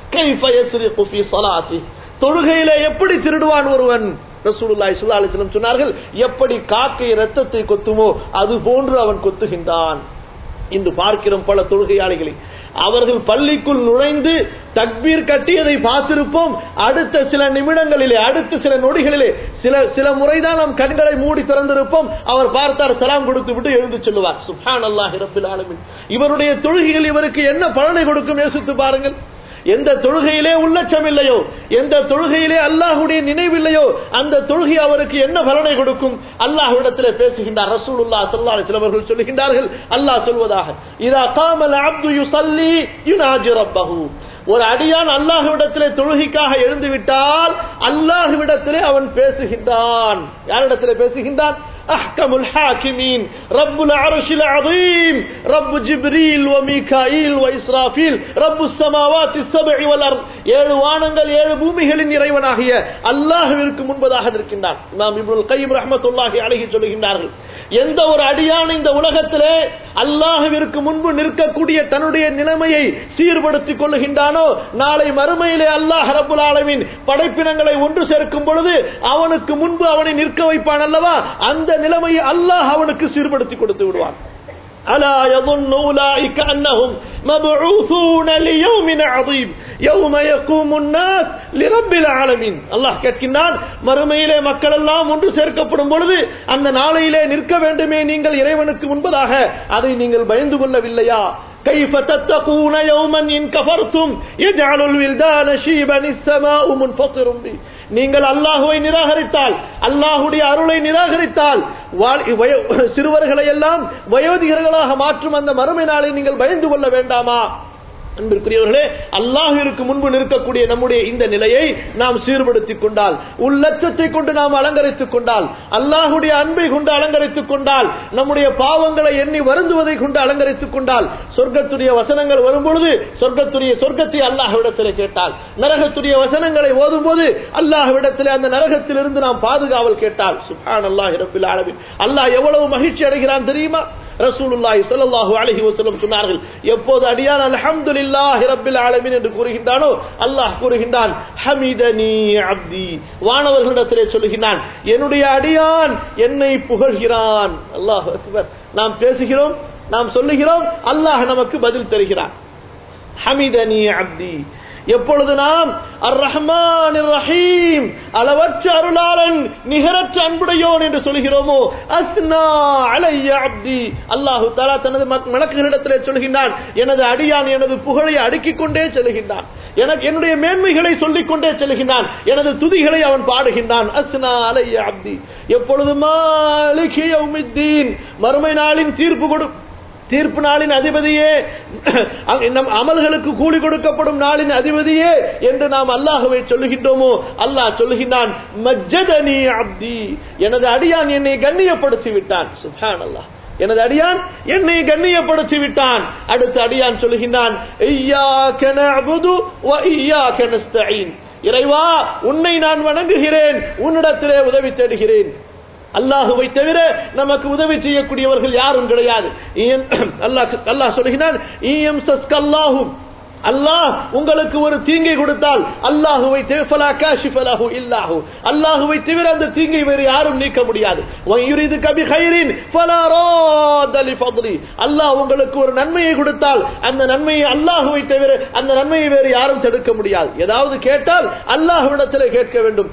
தொழுகையிலே எப்படி திருடுவான் ஒருவன் ரசூலுல்லாய் சுல்லா அலிஸ்லம் சொன்னார்கள் எப்படி காக்கை ரத்தத்தை கொத்துமோ அது போன்று அவன் கொத்துகின்றான் இன்று பார்க்கிறோம் பல தொழுகையாளிகளை அவர்கள் பள்ளிக்குள் நுழைந்து தக்பீர் கட்டியதை பார்த்திருப்போம் அடுத்த சில நிமிடங்களிலே அடுத்த சில நொடிகளிலே சில சில முறைதான் நாம் கண்களை மூடி திறந்திருப்போம் அவர் பார்த்தார் சலாம் கொடுத்து விட்டு எழுந்து சொல்லுவார் சுஹான் அல்லாஹ் ரபில் ஆலமின் இவருடைய தொழுகைகள் இவருக்கு என்ன பலனை கொடுக்கும் யோசித்து பாருங்கள் எந்த தொழுகையிலே உள்ளச்சம் இல்லையோ எந்த தொழுகையிலே அல்லாஹுடைய நினைவில்லையோ அந்த தொழுகை அவருக்கு என்ன பலனை கொடுக்கும் அல்லாஹ்விடத்திலே பேசுகின்றார் ரசூலுல்லா சல்லா சிலவர்கள் சொல்லுகின்றார்கள் அல்லாஹ் சொல்வதாக இதா காமல் அப்து யுசல்லி யுனாஜி ரப்பஹு ஒரு அடியான் அல்லாஹுவிடத்திலே தொழுகைக்காக எழுந்து விட்டால் அல்லாஹுவிடத்திலே அவன் பேசுகின்றான் யாரிடத்திலே பேசுகின்றான் அஹ்கமுல் ஹாக்கிமீன் ரப்புல் அர்ஷில் அதீம் ரப்பு ஜிப்ரீல் வ மீகாயில் வ இஸ்ராஃபீல் ரப்பு ஸமாவாத்தி ஸப்இ வல் அர்த் ஏழு வானங்கள் ஏழு பூமிகளின் இறைவனாகிய அல்லாஹ்விற்கு முன்பதாக நிற்கின்றான் இமாம் இப்னுல் கையம் ரஹ்மத்துல்லாஹி அலைஹி சொல்லுகின்றார்கள் எந்த ஒரு அடியான் இந்த உலகத்திலே அல்லாஹ்விற்கு முன்பு நிற்கக்கூடிய தன்னுடைய நிலைமையை சீர்படுத்திக் கொள்ளுகின்றானோ நாளை மறுமையிலே அல்லாஹ் ரப்புல் ஆலமீன் படைப்பினங்களை ஒன்று சேர்க்கும் பொழுது அவனுக்கு முன்பு அவனை நிற்க வைப்பான் அல்லவா அந்த நிலைமையை அல்லாஹ் அவனுக்கு சீர்படுத்தி கொடுத்து விடுவான் ألا يظن أولئك أنهم مبعوثون ليوم عظيم يوم يقوم الناس لرب العالمين அல்லாஹ் கேட்கின்றான் மறுமையிலே மக்கள் எல்லாம் ஒன்று சேர்க்கப்படும் பொழுது அந்த நாளையிலே நிற்க வேண்டுமே நீங்கள் இறைவனுக்கு முன்பதாக அதை நீங்கள் பயந்து கொள்ளவில்லையா كيف تتقون يوما إن كفرتم يجعل الولدان شيبا السماء منفطر به நீங்கள் அல்லாஹுவை நிராகரித்தால் அல்லாஹுடைய அருளை நிராகரித்தால் சிறுவர்களை எல்லாம் வயோதிகர்களாக மாற்றும் அந்த மறுமை நாளை நீங்கள் பயந்து கொள்ள வேண்டாமா அன்பிற்குரியவர்களே அல்லாஹிற்கு முன்பு நிற்கக்கூடிய நம்முடைய இந்த நிலையை நாம் சீர்படுத்திக் கொண்டால் உள்ளச்சத்தை கொண்டு நாம் அலங்கரித்துக் கொண்டால் அல்லாஹுடைய அன்பை கொண்டு அலங்கரித்துக் கொண்டால் நம்முடைய பாவங்களை எண்ணி வருந்துவதை கொண்டு அலங்கரித்துக் கொண்டால் சொர்க்கத்துடைய வசனங்கள் வரும்பொழுது சொர்க்கத்துடைய சொர்க்கத்தை அல்லாஹ்விடத்தில் கேட்டால் நரகத்துடைய வசனங்களை ஓதும் போது அல்லாஹ்விடத்தில் அந்த நரகத்திலிருந்து நாம் பாதுகாவல் கேட்டால் சுஹான் அல்லாஹ் ரபில் ஆலமின் அல்லாஹ் எவ்வளவு மகிழ்ச்சி அடைகிறான் தெரியுமா ரசூலுல்லாஹி ஸல்லல்லாஹு அலைஹி வஸல்லம் சொன்னார்கள் எப்போது அடியான் அல்ஹம்துலில்லாஹி ரப்பில் ஆலமீன் என்று கூறுகின்றானோ அல்லாஹ் கூறுகின்றான் ஹமிதனி அப்தி வானவர்களிடத்திலே சொல்லுகிறான் என்னுடைய அடியான் என்னை புகழ்கிறான் அல்லாஹ் அக்பர் நாம் பேசுகிறோம் நாம் சொல்லுகிறோம் அல்லாஹ் நமக்கு பதில் தருகிறான் ஹமிதனி அப்தி எப்பொழுது நாம் அர் ரஹ்மான் ரஹீம் அளவற்ற அருளாளன் நிகரற்ற அன்புடையோன் என்று சொல்கிறோமோ அஸ்னா அலைய அப்தி அல்லாஹு தாலா தனது மலக்குகளிடத்திலே சொல்கின்றான் எனது அடியான் எனது புகழை அடுக்கிக் கொண்டே செல்கின்றான் எனக்கு என்னுடைய மேன்மைகளை சொல்லிக் கொண்டே செல்கின்றான் எனது துதிகளை அவன் பாடுகின்றான் அஸ்னா அலைய அப்தி எப்பொழுது மாலிகி யௌமித்தீன் மறுமை நாளின் தீர்ப்பு கொடு தீர்ப்பு நாளின் அதிபதியே நம் அமல்களுக்கு கூலி கொடுக்கப்படும் நாளின் அதிபதியே என்று நாம் அல்லாஹுவை சொல்லுகின்றோமோ அல்லாஹ் சொல்லுகின்றான் மஜ்ஜதனி அப்தி எனது அடியான் என்னை கண்ணியப்படுத்தி விட்டான் சுஹான் அல்லாஹ் எனது அடியான் என்னை கண்ணியப்படுத்தி விட்டான் அடுத்து அடியான் சொல்லுகின்றான் இறைவா உன்னை நான் வணங்குகிறேன் உன்னிடத்திலே உதவி தேடுகிறேன் அல்லாஹுவை தவிர நமக்கு உதவி செய்யக்கூடியவர்கள் யாரும் கிடையாது அல்லாஹ் அல்லாஹ் சொல்கிறான் அல்லாஹ் உங்களுக்கு ஒரு தீங்கை கொடுத்தால் அல்லாஹுவை இல்லாஹு அல்லாஹுவை தவிர அந்த தீங்கை வேறு யாரும் நீக்க முடியாது அல்லாஹ் உங்களுக்கு ஒரு நன்மையை கொடுத்தால் அந்த நன்மையை அல்லாஹுவை தவிர அந்த நன்மையை வேறு யாரும் தடுக்க முடியாது ஏதாவது கேட்டால் அல்லாஹுவிடத்திலே கேட்க வேண்டும்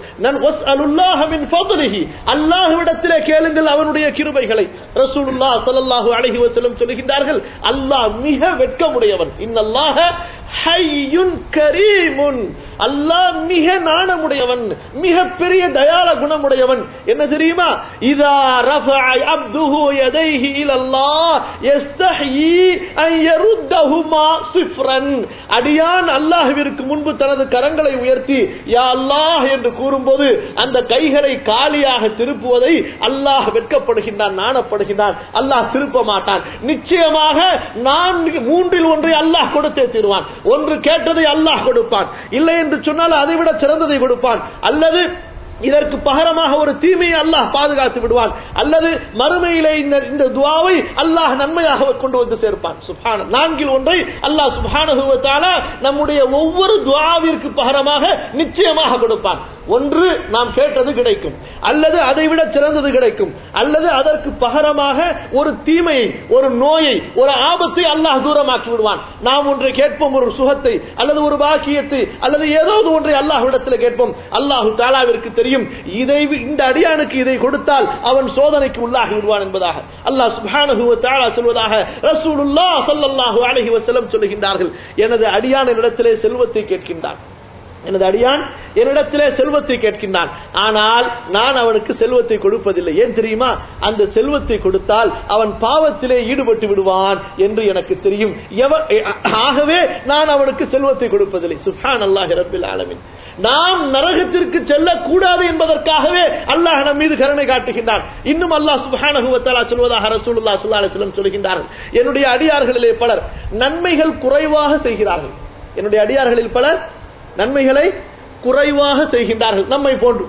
அல்லாஹுவிடத்திலே கேளுங்கள் அவனுடைய கிருபைகளை ரசூலுல்லாஹ் ஸல்லல்லாஹு அலைஹி வஸல்லம் சொல்லுகின்றார்கள் அல்லாஹ் மிக வெட்கமுடையவன் இன்னல்லாஹ ஹையுன் கரீமுன் அல்லாஹ் மிக நாணமுடையவன் மிக பெரிய தயால குணமுடையவன் என்ன தெரியுமா இதா ரஃபஅ அப்துஹு யதைஹி இலல்லாஹ் யஸ்தஹி அன் யருத்தஹுமா சிஃப்ரன் அடியான் அல்லாஹ்விற்கு முன்பு தனது கரங்களை உயர்த்தி யா அல்லாஹ் என்று கூறும்போது அந்த கைகளை காலியாக திருப்புவதை அல்லாஹ் வெட்கப்படுகின்றான் நாணப்படுகின்றான் அல்லாஹ் திருப்ப மாட்டான் நிச்சயமாக நான்கு மூன்றில் ஒன்றை அல்லாஹ் கொடுத்தே தீருவான் ஒன்று கேட்டதை அல்லாஹ் கொடுப்பான் இல்லை என்று சொன்னால் அதை விட சிறந்ததை கொடுப்பான் அல்லது இதற்கு பகரமாக ஒரு தீமையை அல்லாஹ் பாதுகாத்து விடுவான் அல்லது மறுமையிலே இந்த இந்த துவாவை அல்லாஹ் நன்மையாக கொண்டு வந்து சேர்ப்பான் சுபான நான்கில் ஒன்றை அல்லாஹ் சுபானுவத்தால நம்முடைய ஒவ்வொரு துவாவிற்கு பகரமாக நிச்சயமாக கொடுப்பான் ஒன்று நாம் கேட்டது கிடைக்கும் அல்லது அதை விட சிறந்தது கிடைக்கும் அல்லது அதற்கு பகரமாக ஒரு தீமையை ஒரு நோயை ஒரு ஆபத்தை அல்லாஹ் தூரமாக்கி விடுவான் நாம் ஒன்றை கேட்போம் ஒரு சுகத்தை அல்லது ஒரு பாக்கியத்தை அல்லது ஏதாவது ஒன்றை அல்லாஹ்விடத்தில் கேட்போம் அல்லாஹு தாலாவிற்கு தெரியும் இதை இந்த அடியானுக்கு இதை கொடுத்தால் அவன் சோதனைக்கு உள்ளாகி விடுவான் என்பதாக அல்லாஹ் சுப்ஹானஹு வ தஆலா சொல்வதாக ரசூலுல்லாஹ் ஸல்லல்லாஹு அலைஹி வஸல்லம் சொல்லுகின்றார்கள் எனது அடியானிடத்திலே செல்வத்தை கேட்கின்றான் எனது அடியான் என்னிடத்திலே செல்வத்தை கேட்கின்றான் ஆனால் நான் அவனுக்கு செல்வத்தை கொடுப்பதில்லை ஏன் தெரியுமா அந்த செல்வத்தை கொடுத்தால் அவன் பாவத்திலே ஈடுபட்டு விடுவான் என்று எனக்கு தெரியும் எவ- ஆகவே நான் அவனுக்கு செல்வத்தை கொடுப்பதில்லை சுஹான் அல்லாஹ் ரபில் ஆலமின் நாம் நரகத்திற்கு செல்லக்கூடாது என்பதற்காகவே அல்லாஹ் நம் மீது கருணை காட்டுகின்றான் இன்னும் அல்லாஹ் சுப்ஹானஹு வ தஆலா சொல்வதாக ரசூலுல்லாஹி ஸல்லல்லாஹு அலைஹி வஸல்லம் சொல்கின்றார்கள் என்னுடைய அடியார்களிலே பலர் நன்மைகள் குறைவாக செய்கிறார்கள் என்னுடைய அடியார்களில் பலர் நன்மைகளை குறைவாக செய்கின்றார்கள் நம்மை போன்று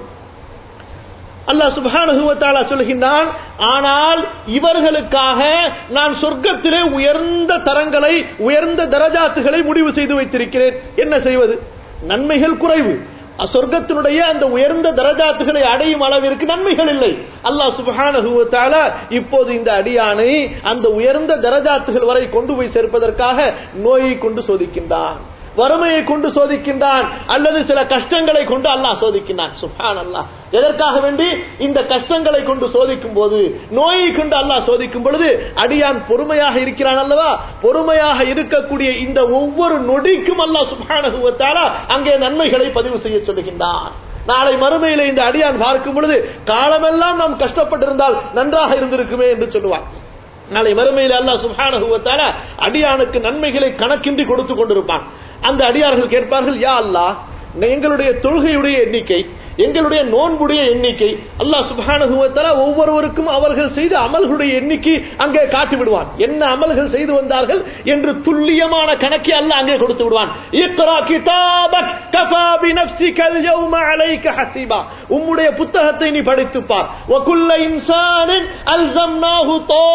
அல்லாஹ் சுப்ஹானஹு வ தஆலா சொல்கின்றான் ஆனால் இவர்களுக்காக நான் சொர்க்கத்திலே உயர்ந்த தரங்களை உயர்ந்த தரஜாத்துகளை முடிவு செய்து வைத்திருக்கிறேன் என்ன செய்வது நன்மைகள் குறைவு சொர்க்கத்தினுடைய அந்த உயர்ந்த தரஜாத்துகளை அடையும் அளவிற்கு நன்மைகள் இல்லை அல்லாஹ் சுப்ஹானஹு வ தஆலா இப்போது இந்த அடியானை அந்த உயர்ந்த தரஜாத்துகள் வரை கொண்டு போய் சேர்ப்பதற்காக நோயை கொண்டு சோதிக்கின்றான் வறுமையை கொண்டு சோதிக்கின்றான் அல்லது சில கஷ்டங்களை கொண்டு அல்லாஹ் சோதிக்கின்றான் சுப்ஹான் அல்லாஹ் எதற்காக வேண்டி இந்த கஷ்டங்களை கொண்டு சோதிக்கும் போது நோயை கொண்டு அல்லாஹ் சோதிக்கும் பொழுது அடியான் பொறுமையாக இருக்கிறான் அல்லவா பொறுமையாக இருக்கக்கூடிய இந்த ஒவ்வொரு நொடிக்கும் அல்லாஹ் சுப்ஹானஹு வ தஆலா அங்கே நன்மைகளை பதிவு செய்ய சொல்லுகின்றான் நாளை மறுமையிலே இந்த அடியான் பார்க்கும் பொழுது காலமெல்லாம் நாம் கஷ்டப்பட்டிருந்தால் நன்றாக இருந்திருக்குமே என்று சொல்லுவான் நாளை மறுமையில் அல்லாஹ் சுப்ஹானஹு வ தஆலா அடியானுக்கு நன்மைகளை கணக்கின்றி கொடுத்து கொண்டிருப்பான் அந்த அடியார்கள் கேட்பார்கள் யா அல்லாஹ் எங்களுடைய தொழுகையுடைய எண்ணிக்கை எங்களுடைய நோன்புடைய எண்ணிக்கை அல்லாஹ் சுப்ஹானஹு வ தஆலா ஒவ்வொருவருக்கும் அவர்கள் செய்த அமல்களுடைய எண்ணிக்கை அங்கே காட்டி விடுவான் என்ன அமல்கள் செய்து வந்தார்கள் என்று துல்லியமான கணக்கை அல்லாஹ் அங்கே கொடுத்து விடுவான் இக்ரா கிதாபக் கஃபா பினஃப்ஸிகல் யௌம அலைக ஹஸீபா உம்முடைய புத்தகத்தை நீ படித்துப் பார் وكل انسان الزمناه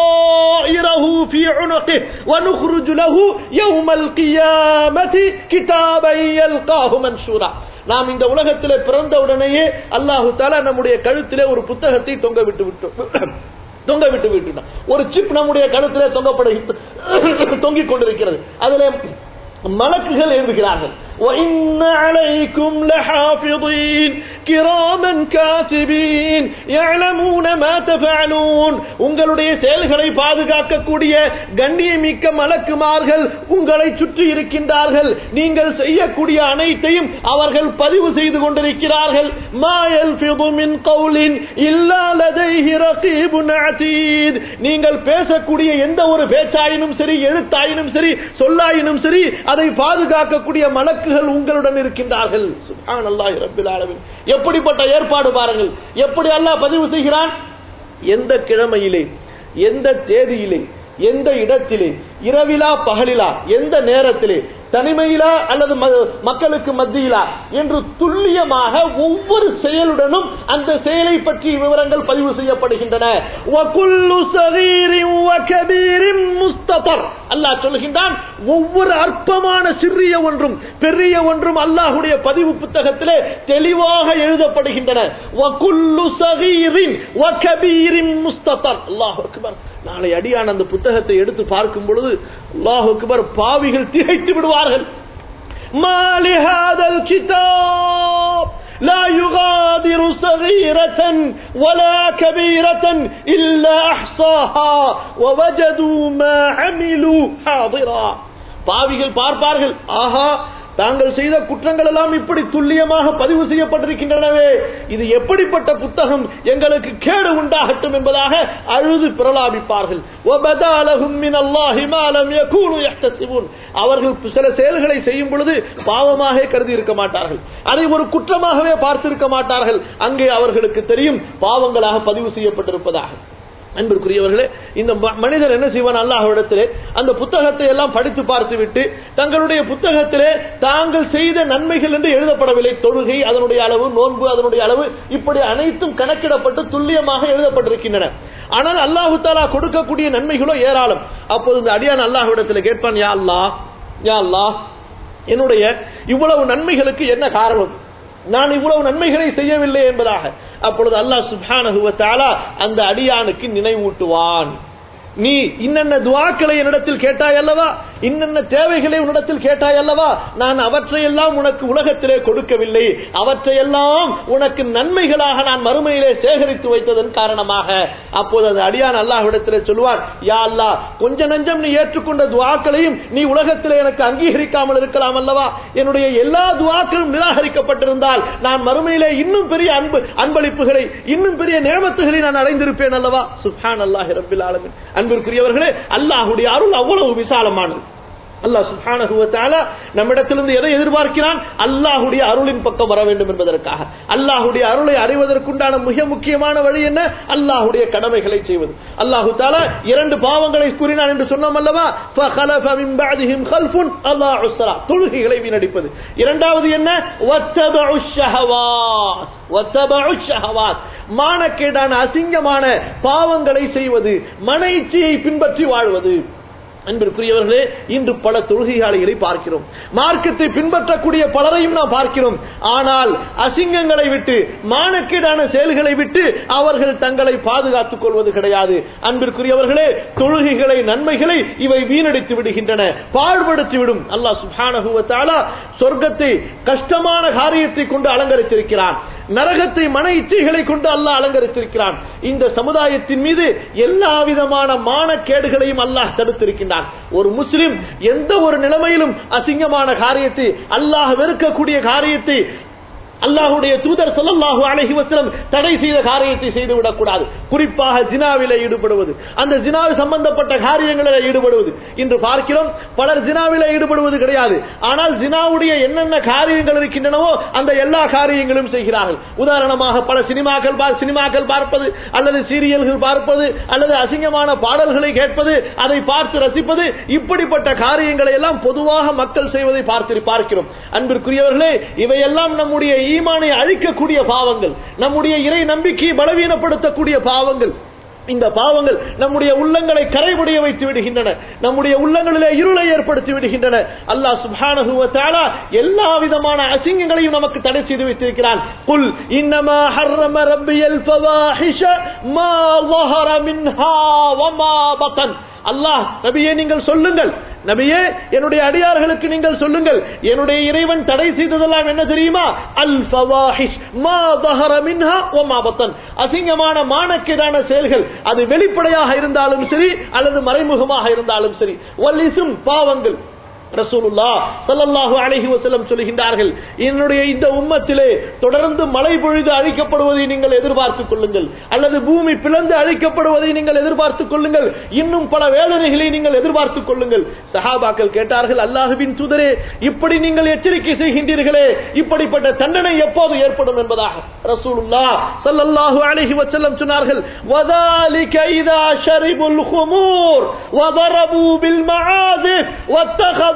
طائره في عنقه ونخرج له يوم القيامه كتابا يلقاه منشورا நாம் இந்த உலகத்திலே பிறந்த உடனேயே அல்லாஹு தாலா நம்முடைய கழுத்திலே ஒரு புத்தகத்தை தொங்க விட்டு விட்டோம் தொங்க விட்டு விட்டுட்டான் ஒரு சிப் நம்முடைய கழுத்திலே தொங்கப்பட தொங்கிக் கொண்டிருக்கிறது அதிலே மலக்குகள் எழுதுகிறார்கள் وَإِنَّ عَلَيْكُمْ لَحَافِظِينَ كِرَامًا كَاتِبِينَ يَعْلَمُونَ مَا تَفْعَلُونَ உங்களுடைய செயல்களை பாதுகாக்கக்கூடிய கண்ணியமிக்க மலக்குமார்கள் உங்களை சுற்றி இருக்கின்றார்கள் நீங்கள் செய்யக்கூடிய அனைத்தையும் அவர்கள் பதிவு செய்து கொண்டிருக்கிறார்கள் ما يلفظ من قول إلا لديه رقيب عتيد நீங்கள் பேசக்கூடிய எந்த ஒரு பேச்சாயினும் சரி எழுத்தாயினும் சரி சொல்லாயினும் சரி அதை பாதுகாக்கக்கூடிய மலக்குகள் உங்களுடன் இருக்கின்றார்கள் சுப்ஹானல்லாஹி ரப்பில் ஆலமீன் எப்படிப்பட்ட ஏற்பாடு பாருங்கள் எப்படி அல்லாஹ் பதிவு செய்கிறான் எந்த கிழமையிலே எந்த தேதியிலே எந்த இடத்திலே இரவிலா பகலிலா எந்த நேரத்திலே தனிமையிலா அல்லது ம- மக்களுக்கு மத்தியிலா என்று துல்லியமாக ஒவ்வொரு செயலுடனும் அந்த செயலை பற்றிய விவரங்கள் பதிவு செய்யப்படுகின்றன وَكُلُّ صَغِيرٍ وَكَبِيرٍ مُسْتَطَرٍ அல்லாஹ் சொல்கின்றான் ஒவ்வொரு அற்பமான சிறிய ஒன்றும் பெரிய ஒன்றும் அல்லாஹ்வுடைய பதிவு புத்தகத்திலே தெளிவாக எழுதப்படுகின்றன وَكُلُّ صَغِيرٍ وَكَبِيرٍ مُسْتَطَرٍ அல்லாஹ் அக்பர் நாளை அடியான் அந்த புத்தகத்தை எடுத்து பார்க்கும் பொழுது அல்லாஹ் அக்பர் பாவிகள் திகைத்து விடுவார்கள் ما لهذا الكتاب لا يغادر صغيرة ولا كبيرة إلا أحصاها ووجدوا ما عملوا حاضرا பாவிகள் பார்ப்பார்கள் ஆஹா தாங்கள் செய்த குற்றங்கள் எல்லாம் இப்படி துல்லியமாக பதிவு செய்யப்பட்டிருக்கின்றனவே இது எப்படிப்பட்ட புத்தகம் எங்களுக்கு கேடு உண்டாகட்டும் என்பதாக அழுது பிரலாபிப்பார்கள் وَبَدَا لَهُم مِّنَ اللَّهِ مَا لَمْ يَكُونُوا يَحْتَسِبُونَ அவர்கள் சில செயல்களை செய்யும் பொழுது பாவமாக கருதி இருக்க மாட்டார்கள் அதை ஒரு குற்றமாகவே பார்த்திருக்க மாட்டார்கள் அங்கே அவர்களுக்கு தெரியும் பாவங்களாக பதிவு செய்யப்பட்டிருப்பதாக அன்பிற்குரியவர்களே இந்த ம- மனிதர் என்ன செய்வான் அல்லாஹ்விடத்திலே அந்த புத்தகத்தை எல்லாம் படித்து பார்த்துவிட்டு தங்களுடைய புத்தகத்திலே தாங்கள் செய்த நன்மைகள் என்று எழுதப்படவில்லை தொழுகை அதனுடைய அளவு நோன்பு அதனுடைய அளவு இப்படி அனைத்தும் கணக்கிடப்பட்டு துல்லியமாக எழுதப்பட்டிருக்கின்றன ஆனால் அல்லாஹு தாலா கொடுக்கக்கூடிய நன்மைகளோ ஏராளம் அப்போது இந்த அடியான் அல்லாஹ்விடத்தில் கேட்பான் யா அல்லாஹ் யா அல்லாஹ் என்னுடைய இவ்வளவு நன்மைகளுக்கு என்ன காரணம் நான் இவ்வளவு நன்மைகளை செய்யவில்லை என்பதாக அப்பொழுது அல்லாஹ் சுப்ஹானஹு வ தஆலா அந்த அடியானுக்கு நினைவூட்டுவான் நீ இன்னென்ன துவாக்களை என்னிடத்தில் கேட்டாய் அல்லவா இன்னென்ன தேவைகளை உன்னிடத்தில் கேட்டாய் அல்லவா நான் அவற்றையெல்லாம் உனக்கு உலகத்திலே கொடுக்கவில்லை அவற்றையெல்லாம் உனக்கு நன்மைகளாக நான் மறுமையிலே சேகரித்து வைத்ததன் காரணமாக அப்போது அது அடியான் அல்லாஹ்விடத்திலே சொல்வான் யா அல்லாஹ் கொஞ்ச நஞ்சம் நீ ஏற்றுக்கொண்ட துவாக்களையும் நீ உலகத்திலே எனக்கு அங்கீகரிக்காமல் இருக்கலாம் அல்லவா என்னுடைய எல்லா துவாக்களும் நிராகரிக்கப்பட்டிருந்தால் நான் மறுமையிலே இன்னும் பெரிய அன்பு அன்பளிப்புகளை இன்னும் பெரிய நேமத்துகளை நான் அடைந்திருப்பேன் அல்லவா சுப்ஹான் அல்லாஹி ரப்பில் ஆலமீன் அன்பிற்குரியவர்களே அல்லாஹ்வுடைய அருள் அவ்வளவு விசாலமானது அல்லாஹ் சுப்ஹானஹு வ தஆலா நம்மிடத்திலிருந்து எதை எதிர்பார்க்கிறான் அல்லாஹ்வுடைய அருளின் பக்கம் வர வேண்டும் என்பதற்காக அல்லாஹ்வுடைய அருளை அறிவதற்குண்டான மிக முக்கியமான வழி என்ன அல்லாஹ்வுடைய கடமைகளை செய்வது அல்லாஹு தஆலா இரண்டு பாவங்களை கூறினான் என்று சொன்னோம் அல்லவா ஃபഖலஃப மின் பஅதிஹிம் கல்ஃபுன் அல்லாஹு ஸலா தொழுகைகளை வீணடிப்பது இரண்டாவது என்ன வத்தபஉ ஷஹவாத் வத்தபஉ ஷஹவாத் மானக்கேடான அசிங்கமான பாவங்களை செய்வது மன இச்சையை பின்பற்றி வாழ்வது அன்பிற்குரியவர்களே இன்று பல தொழுகையாளிகளை பார்க்கிறோம் மார்க்கத்தை பின்பற்றக்கூடிய பலரையும் நாம் பார்க்கிறோம் ஆனால் அசிங்கங்களை விட்டு மானக்கேடான செயல்களை விட்டு அவர்கள் தங்களை பாதுகாத்துக் கொள்வது கிடையாது அன்பிற்குரியவர்களே தொழுகைகளை நன்மைகளை இவை வீணடித்து விடுகின்றன பாழ்படுத்தி விடும் அல்லாஹ் சுப்ஹானஹு வ தஆலா சொர்க்கத்தை கஷ்டமான காரியத்தை கொண்டு அலங்கரித்திருக்கிறான் நரகத்தை மன இச்சைகளை கொண்டு அல்லாஹ் அலங்கரித்திருக்கிறான் இந்த சமுதாயத்தின் மீது எல்லா விதமான மானக்கேடுகளையும் அல்லாஹ் தடுத்திருக்கின்றான் ஒரு முஸ்லிம் எந்த ஒரு நிலைமையிலும் அசிங்கமான காரியத்தை அல்லாஹ் வெறுக்கக்கூடிய காரியத்தை அல்லாஹுடைய தூதர் சொல்லல்லாஹு அழகி வசலம் தடை செய்த காரியத்தை செய்து விடக்கூடாது குறிப்பாக ஜினாவில ஈடுபடுவது அந்த ஜினாவில் சம்பந்தப்பட்ட காரியங்களில் ஈடுபடுவது இன்று பார்க்கிறோம் பலர் ஜினாவில ஈடுபடுவது கிடையாது ஆனால் ஜினாவுடைய என்னென்ன காரியங்கள் இருக்கின்றனவோ அந்த எல்லா காரியங்களும் செய்கிறார்கள் உதாரணமாக பல சினிமாக்கள் சினிமாக்கள் பார்ப்பது அல்லது சீரியல்கள் பார்ப்பது அல்லது அசிங்கமான பாடல்களை கேட்பது அதை பார்த்து ரசிப்பது இப்படிப்பட்ட காரியங்களை எல்லாம் பொதுவாக மக்கள் செய்வதை பார்த்து பார்க்கிறோம் அன்பிற்குரியவர்களே இவையெல்லாம் நம்முடைய ஈமானை அழிக்கக்கூடிய பாவங்கள் நம்முடைய இறை நம்பிக்கையை பலவீனப்படுத்தக்கூடிய பாவங்கள் இந்த பாவங்கள் நம்முடைய உள்ளங்களை கரைபுடைய வைத்து விடுகின்றன நம்முடைய உள்ளங்களிலே இருளை ஏற்படுத்தி விடுகின்றன அல்லாஹ் சுப்ஹானஹு வ தஆலா எல்லா விதமான அசிங்கங்களையும் நமக்கு தடை செய்து வைத்திருக்கிறான் குல் இன்னமா ஹர்ரம ரப்பியல் ஃபவாஹிஷ மா ظهر மின்ஹா வமா பதன் அல்லாஹ் நபியே நீங்கள் சொல்லுங்கள் நபியே என்னுடைய அடியார்களுக்கு நீங்கள் சொல்லுங்கள் என்னுடைய இறைவன் தடை செய்ததெல்லாம் என்ன தெரியுமா அல் ஃபவாஹிஷ் மா தஹர மின்ஹா வ மா பத்தன் அசிங்கமான மானக்கேடான செயல்கள் அது வெளிப்படையாக இருந்தாலும் சரி அல்லது மறைமுகமாக இருந்தாலும் சரி வல்லிசும் பாவங்கள் ரசூலுல்லா சல்லல்லாஹு அலைஹி வஸல்லம் சொல்கின்றார்கள் என்னுடைய இந்த உம்மத்திலே தொடர்ந்து மழை பொழுது அழிக்கப்படுவதை நீங்கள் எதிர்பார்த்துக் கொள்ளுங்கள் அல்லது பூமி பிளந்து அழிக்கப்படுவதை நீங்கள் எதிர்பார்த்துக் கொள்ளுங்கள் இன்னும் பல வேதனைகளை நீங்கள் எதிர்பார்த்துக் கொள்ளுங்கள் சஹாபாக்கள் கேட்டார்கள் அல்லாஹுவின் தூதரே இப்படி நீங்கள் எச்சரிக்கை செய்கின்றீர்களே இப்படிப்பட்ட தண்டனை எப்போது ஏற்படும் என்பதாக ரசூலுல்லா சல்லல்லாஹு அலைஹி வஸல்லம் சொன்னார்கள் வதாலிக இதா ஷரிபுல் ஹுமூர் வதரபு பில் மஆதிப் வத்தகது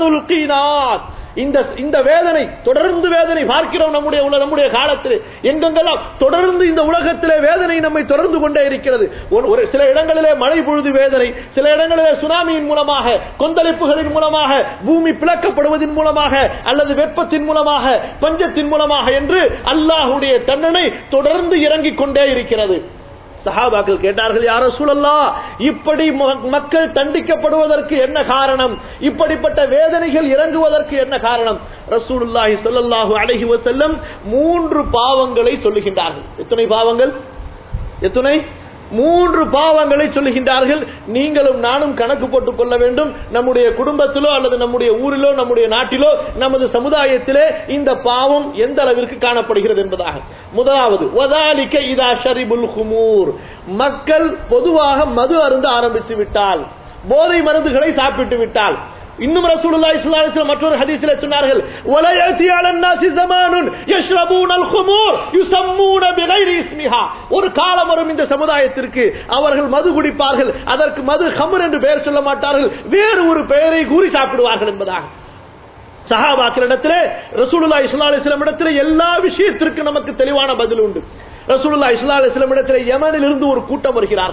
இந்த இந்த வேதனை தொடர்ந்து வேதனை பார்க்கிறோம் நம்முடைய நம்முடைய காலத்தில் எங்கெங்கெல்லாம் தொடர்ந்து இந்த உலகத்திலே வேதனை நம்மை தொடர்ந்து கொண்டே இருக்கிறது ஒரு சில இடங்களிலே மழை பொழுது வேதனை சில இடங்களிலே சுனாமியின் மூலமாக கொந்தளிப்புகளின் மூலமாக பூமி பிளக்கப்படுவதன் மூலமாக அல்லது வெப்பத்தின் மூலமாக பஞ்சத்தின் மூலமாக என்று அல்லாஹுடைய தண்டனை தொடர்ந்து இறங்கிக் கொண்டே இருக்கிறது சஹாபாக்கள் கேட்டார்கள் யார சூழல்லா இப்படி மக்கள் தண்டிக்கப்படுவதற்கு என்ன காரணம் இப்படிப்பட்ட வேதனைகள் இறங்குவதற்கு என்ன காரணம் ரசூலுல்லாஹி ஸல்லல்லாஹு அலைஹி வஸல்லம் மூன்று பாவங்களை சொல்லுகின்றார்கள் எத்தனை பாவங்கள் எத்தனை மூன்று பாவங்களை சொல்லுகின்றார்கள் நீங்களும் நானும் கணக்கு போட்டுக் கொள்ள வேண்டும் நம்முடைய குடும்பத்திலோ அல்லது நம்முடைய ஊரிலோ நம்முடைய நாட்டிலோ நமது சமுதாயத்திலே இந்த பாவம் எந்த அளவிற்கு காணப்படுகிறது என்பதாக முதலாவது ஒதாலிக்க இதா ஷரிபுல் குமூர் மக்கள் பொதுவாக மது அருந்த ஆரம்பித்து விட்டால் போதை மருந்துகளை சாப்பிட்டு விட்டால் இன்னும் ரசூலுல்லாஹி ஸல்லல்லாஹு அலைஹி வஸல்லம் மற்றொரு ஹதீஸில் சொன்னார்கள் வலா யதி அலன் நாஸி ஜமானுன் யஷ்ரபூனல் குமூர் யுஸம்மூன பிகைரி இஸ்மிஹா ஒரு காலம் வரும் இந்த சமுதாயத்திற்கு அவர்கள் மது குடிப்பார்கள் அதற்கு மது ஹம்ர் என்று பெயர் சொல்ல மாட்டார்கள் வேறு ஒரு பெயரை கூறி சாப்பிடுவார்கள் என்பதாக சஹாபாக்களிடத்திலே ரசூலுல்லாஹி ஸல்லல்லாஹு அலைஹி வஸல்லம் இடத்திலே எல்லா விஷயத்திற்கும் நமக்கு தெளிவான பதில் உண்டு ரசூலுல்லாஹி ஸல்லல்லாஹு அலைஹி வஸல்லம் இடத்திலே யமனில் இருந்து ஒரு கூட்டம் வருகிறார்கள்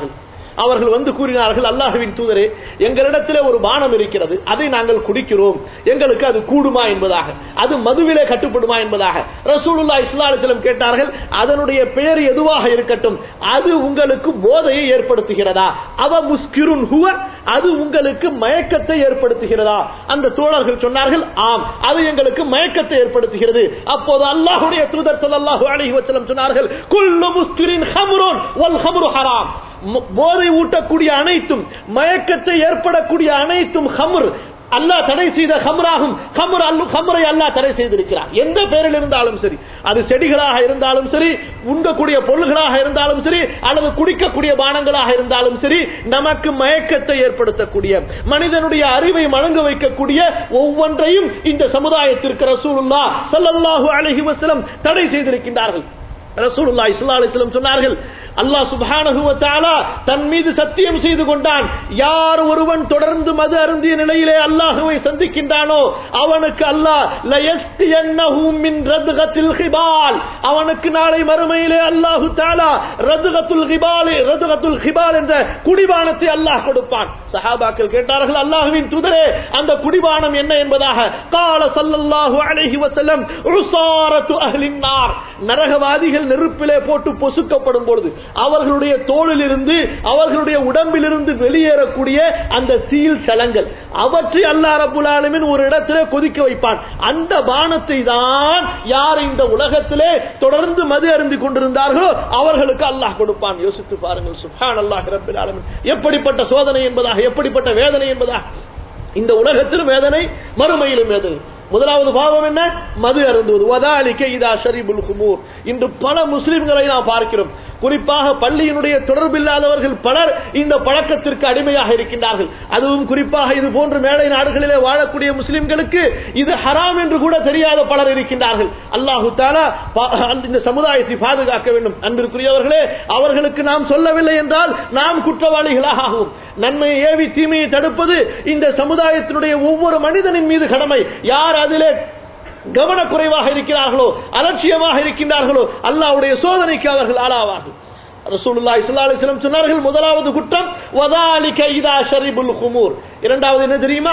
அவர்கள் வந்து கூறினார்கள் அல்லாஹுவின் தூதரே எங்களிடத்திலே ஒரு பானம் இருக்கிறது அதை நாங்கள் குடிக்கிறோம் எங்களுக்கு அது கூடுமா என்பதாக அது மதுவிலே கட்டுப்படுமா என்பதாக ரசூலுல்லா இஸ்லாலிஸ்லம் கேட்டார்கள் அதனுடைய பெயர் எதுவாக இருக்கட்டும் அது உங்களுக்கு போதையை ஏற்படுத்துகிறதா அவ முஸ்கிருன் ஹுவ அது உங்களுக்கு மயக்கத்தை ஏற்படுத்துகிறதா அந்த தோழர்கள் சொன்னார்கள் ஆம் அது எங்களுக்கு மயக்கத்தை ஏற்படுத்துகிறது அப்போது அல்லாஹுடைய தூதர் ஸல்லல்லாஹு அலைஹி வஸல்லம் சொன்னார்கள் குல்லு முஸ்கிரின் ஹம்ருன் வல் ஹம்ரு ஹராம் ம- போதை ஊட்டக்கூடிய அனைத்தும் மயக்கத்தை ஏற்படக்கூடிய அனைத்தும் ஹம்ர் அல்லாஹ் தடை செய்த ஹம்ராகும் ஹம்ர் அல்லு ஹம்ரை அல்லாஹ் தடை செய்திருக்கிறார் எந்த பெயரில் இருந்தாலும் சரி அது செடிகளாக இருந்தாலும் சரி உண்கக்கூடிய பொருள்களாக இருந்தாலும் சரி அல்லது குடிக்கக்கூடிய பானங்களாக இருந்தாலும் சரி நமக்கு மயக்கத்தை ஏற்படுத்தக்கூடிய மனிதனுடைய அறிவை மழங்க வைக்கக்கூடிய ஒவ்வொன்றையும் இந்த சமுதாயத்திற்கு ரசூலுல்லா ஸல்லல்லாஹு அலைஹி வஸல்லம் தடை செய்திருக்கின்றார்கள் ரசூலுல்லா ஸல்லல்லாஹு அலைஹி வஸல்லம் சொன்னார்கள் அல்லாஹ் சுப்ஹானஹு வ தஆலா தன் மீது சத்தியம் செய்து கொண்டான் யார் ஒருவன் தொடர்ந்து மது அருந்திய நிலையிலே அல்லாஹ்வை சந்திக்கின்றானோ அவனுக்கு அல்லாஹ் லயஸ்தியன்னஹு மின் ரத்கத்தில் ஹிபால் அவனுக்கு நாளை மறுமையிலே அல்லாஹு தஆலா ரத்கத்துல் ஹிபால் ரத்கத்துல் ஹிபால் என்ற குடிபானத்தை அல்லாஹ் கொடுப்பான் சஹாபாக்கள் கேட்டார்கள் அல்லாஹ்வின் தூதரே அந்த குடிபானம் என்ன என்பதாக கால ஸல்லல்லாஹு அலைஹி வஸல்லம் உஸாரத்து அஹ்லின் நார் நரகவாதிகள் நெருப்பிலே போட்டு பொசுக்கப்படும் பொழுது அவர்களுடைய தோளிலிருந்து அவர்களுடைய உடம்பிலிருந்து வெளியேறக்கூடிய அந்த சீல் சலங்கள் அவற்றை அல்லாஹ் ரப்புல் ஆலமீன் ஒரு இடத்திலே கொதிக்க வைப்பான் அந்த பானத்தை தான் யார் இந்த உலகத்திலே தொடர்ந்து மது அருந்தி கொண்டிருந்தார்களோ அவர்களுக்கு அல்லாஹ் கொடுப்பான் யோசித்து பாருங்கள் சுப்ஹான் அல்லாஹ் ரப்பில் ஆலமீன் எப்படிப்பட்ட சோதனை என்பதாக எப்படிப்பட்ட வேதனை என்பதாக இந்த உலகத்திலும் வேதனை மறுமையிலும் வேதனை முதலாவது பாவம் என்ன மது அருந்துவது வதாலிக்க இதா ஷரிபுல் குமூர் இன்று பல முஸ்லிம்களை நாம் பார்க்கிறோம் குறிப்பாக பள்ளியினுடைய தொடர்பில்லாதவர்கள் பலர் இந்த பழக்கத்திற்கு அடிமையாக இருக்கின்றார்கள் அதுவும் குறிப்பாக இது போன்ற மேலை நாடுகளிலே வாழக்கூடிய முஸ்லிம்களுக்கு இது ஹராம் என்று கூட தெரியாத பலர் இருக்கின்றார்கள் அல்லாஹு தாலா பா- இந்த சமுதாயத்தை பாதுகாக்க வேண்டும் அன்பிற்குரியவர்களே அவர்களுக்கு நாம் சொல்லவில்லை என்றால் நாம் குற்றவாளிகளாக ஆகும் நன்மையை ஏவி தீமையை தடுப்பது இந்த சமுதாயத்தினுடைய ஒவ்வொரு மனிதனின் மீது கடமை யார் அதிலே கவனக்குறைவாக இருக்கிறார்களோ அலட்சியமாக இருக்கின்றார்களோ அல்லாஹ்வுடைய சோதனைக்கு அவர்கள் ஆளாவார்கள் ரசூலுல்லாஹி ஸல்லல்லாஹு அலைஹி வஸல்லம் சொன்னார்கள் முதலாவது குற்றம் வதாலிக இதா ஷரிபுல் குமூர் இரண்டாவது என்ன தெரியுமா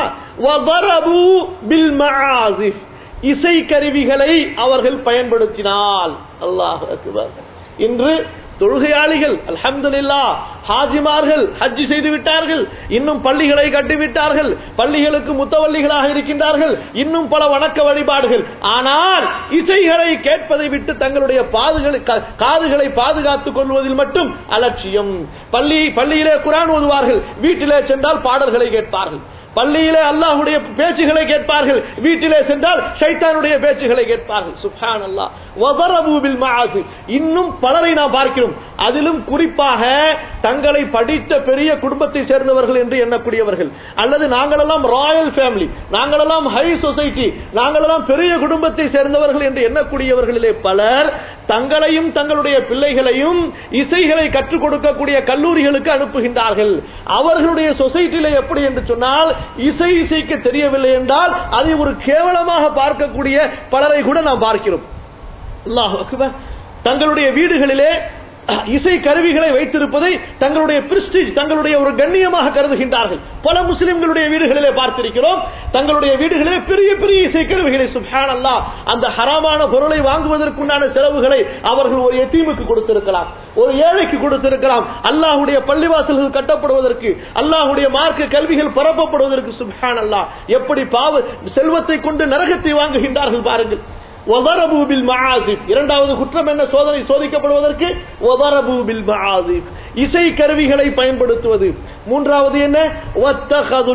வதரபு பில் மஆசிஃப் இசை கருவிகளை அவர்கள் பயன்படுத்தினால் அல்லாஹ் அக்பர் இன்று தொழுகையாளிகள் அல்ஹம்துலில்லாஹ் ஹாஜிமார்கள் ஹஜ் செய்து விட்டார்கள் இன்னும் பள்ளிகளை கட்டிவிட்டார்கள் பள்ளிகளுக்கு முத்தவள்ளிகளாக இருக்கின்றார்கள் இன்னும் பல வணக்க வழிபாடுகள் ஆனால் இசைகளை கேட்பதை விட்டு தங்களுடைய பாதுகளை கா- காதுகளை பாதுகாத்துக் கொள்வதில் மட்டும் அலட்சியம் பள்ளி பள்ளியிலே குரான் ஓதுவார்கள் வீட்டிலே சென்றால் பாடல்களை கேட்பார்கள் பள்ளியிலே அல்லாஹ்வுடைய பேச்சுகளை கேட்பார்கள் வீட்டிலே சென்றால் ஷைத்தானுடைய பேச்சுகளை கேட்பார்கள் சுப்ஹான் அல்லாஹ் வதரபூபில் மஆசி இன்னும் பலரை நாம் பார்க்கிறோம் அதிலும் குறிப்பாக தங்களை படித்த பெரிய குடும்பத்தை சேர்ந்தவர்கள் என்று எண்ணக்கூடியவர்கள் அல்லது நாங்களெல்லாம் ராயல் ஃபேமிலி நாங்களெல்லாம் ஹை சொசைட்டி நாங்களெல்லாம் பெரிய குடும்பத்தை சேர்ந்தவர்கள் என்று எண்ணக்கூடியவர்களிலே பலர் தங்களையும் தங்களுடைய பிள்ளைகளையும் இசைகளை கற்றுக் கொடுக்கக்கூடிய கல்லூரிகளுக்கு அனுப்புகின்றார்கள் அவர்களுடைய சொசைட்டியில எப்படி என்று சொன்னால் இசை இசைக்க தெரியவில்லை என்றால் அதை ஒரு கேவலமாக பார்க்கக்கூடிய பலரை கூட நாம் பார்க்கிறோம் அல்லாஹ் அக்பர். தங்களுடைய வீடுகளிலே அஹ், இசை கருவிகளை வைத்திருப்பதை தங்களுடைய பிரிஸ்டிஜ் தங்களுடைய ஒரு கண்ணியமாக கருதுகின்றார்கள் பல முஸ்லிம்களுடைய வீடுகளிலே பார்த்திருக்கிறோம் தங்களுடைய வீடுகளிலே பெரிய பெரிய இசை கருவிகளை சுப்ஹான் அல்லாஹ் அந்த ஹராமான பொருளை வாங்குவதற்குண்டான செலவுகளை அவர்கள் ஒரு எத்தீமுக்கு கொடுத்திருக்கலாம் ஒரு ஏழைக்கு கொடுத்திருக்கலாம் அல்லாஹ்வுடைய பள்ளிவாசல்கள் கட்டப்படுவதற்கு அல்லாஹ்வுடைய மார்க்க கல்விகள் பரப்பப்படுவதற்கு சுப்ஹான் அல்லாஹ் எப்படி பாவ செல்வத்தை கொண்டு நரகத்தை வாங்குகின்றார்கள் பாருங்கள் وضربوا بالمعازف இரண்டாவது குற்றம் என்ன சோதனை சோதிக்கப்படுவதற்கு وضربوا بالمعازف இசை கருவிகளை பயன்படுத்துவது மூன்றாவது என்ன واتخذوا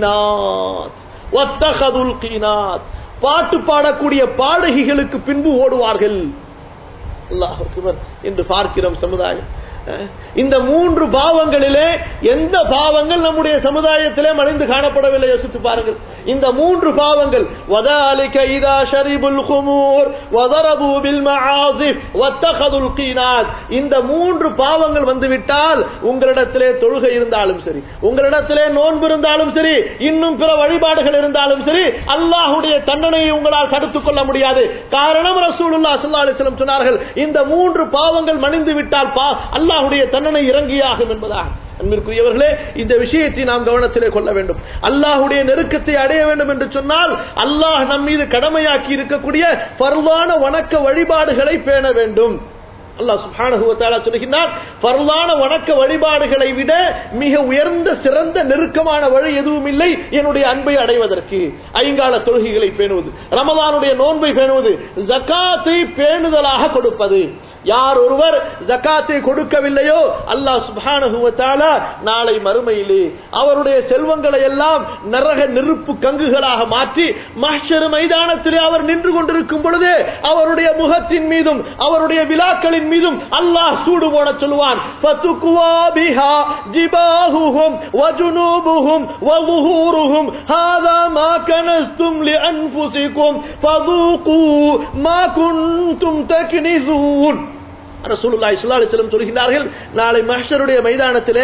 القينات واتخذوا القينات பாட்டு பாடக்கூடிய பாடகிகளுக்கு பின்பு ஓடுவார்கள் அல்லாஹ் அக்பர் என்று பார்க்கிறோம் சமுதாயம் அஹ், இந்த மூன்று பாவங்களிலே எந்த பாவங்கள் நம்முடைய சமுதாயத்திலே மறைந்து காணப்படவில்லை யோசித்து பாருங்கள் இந்த மூன்று பாவங்கள் வதாலிக இதா ஷரிபுல் குமூர் வதரபு பில் மஆசிஃப் வத்தகதுல் கீனாத் இந்த மூன்று பாவங்கள் வந்துவிட்டால் உங்களிடத்திலே தொழுகை இருந்தாலும் சரி உங்களிடத்திலே நோன்பு இருந்தாலும் சரி இன்னும் பிற வழிபாடுகள் இருந்தாலும் சரி அல்லாஹ்வுடைய தண்டனையை உங்களால் தடுத்துக் கொள்ள முடியாது காரணம் ரசூலுல்லாஹ் ஸல்லல்லாஹு அலைஹி வஸல்லம் சொன்னார்கள் இந்த மூன்று பாவங்கள் மணிந்து விட்டால் பா- அல்லாஹ் அல்லாஹுடைய தண்டனை இறங்கியாகும் என்பதாக அன்பிற்குரியவர்களே இந்த விஷயத்தை நாம் கவனத்திலே கொள்ள வேண்டும் அல்லாஹுடைய நெருக்கத்தை அடைய வேண்டும் என்று சொன்னால் அல்லாஹ் நம் மீது கடமையாக்கி இருக்கக்கூடிய பரவான வணக்க வழிபாடுகளை பேண வேண்டும் அல்லாஹ் சுப்ஹானஹு வ தஆலா சொல்கிறார் பரவான வணக்க வழிபாடுகளை விட மிக உயர்ந்த சிறந்த நெருக்கமான வழி எதுவும் இல்லை என்னுடைய அன்பை அடைவதற்கு ஐங்கால தொழுகைகளை பேணுவது ரமலானுடைய நோன்பை பேணுவது ஜக்காத்தை பேணுதலாக கொடுப்பது யார் ஒருவர் ஜக்காத்தை கொடுக்கவில்லையோ அல்லாஹ் சுப்ஹானஹு வ தஆலா நாளை மறுமையிலே அவருடைய செல்வங்களை எல்லாம் நரக நெருப்பு கங்குகளாக மாற்றி மஹ்ஷர் மைதானத்திலே அவர் நின்று கொண்டிருக்கும் பொழுது அவருடைய முகத்தின் மீதும் அவருடைய விழாக்களின் மீதும் அல்லாஹ் சூடு போட சொல்லுவான் ஃபதுக்வா பிஹா ஜிபாஹுஹும் வஜுனூபுஹும் வظுஹூருஹும் ஹாதா மா கனஸ்தும் லிஅன்ஃபுசிக்கும் ஃபذوقوا ما كنتم تكنزون ரசூலுல்லாஹி ஸல்லல்லாஹு அலைஹி வஸல்லம் சொல்கிறார்கள் நாளை மஹ்ஷருடைய மைதானத்திலே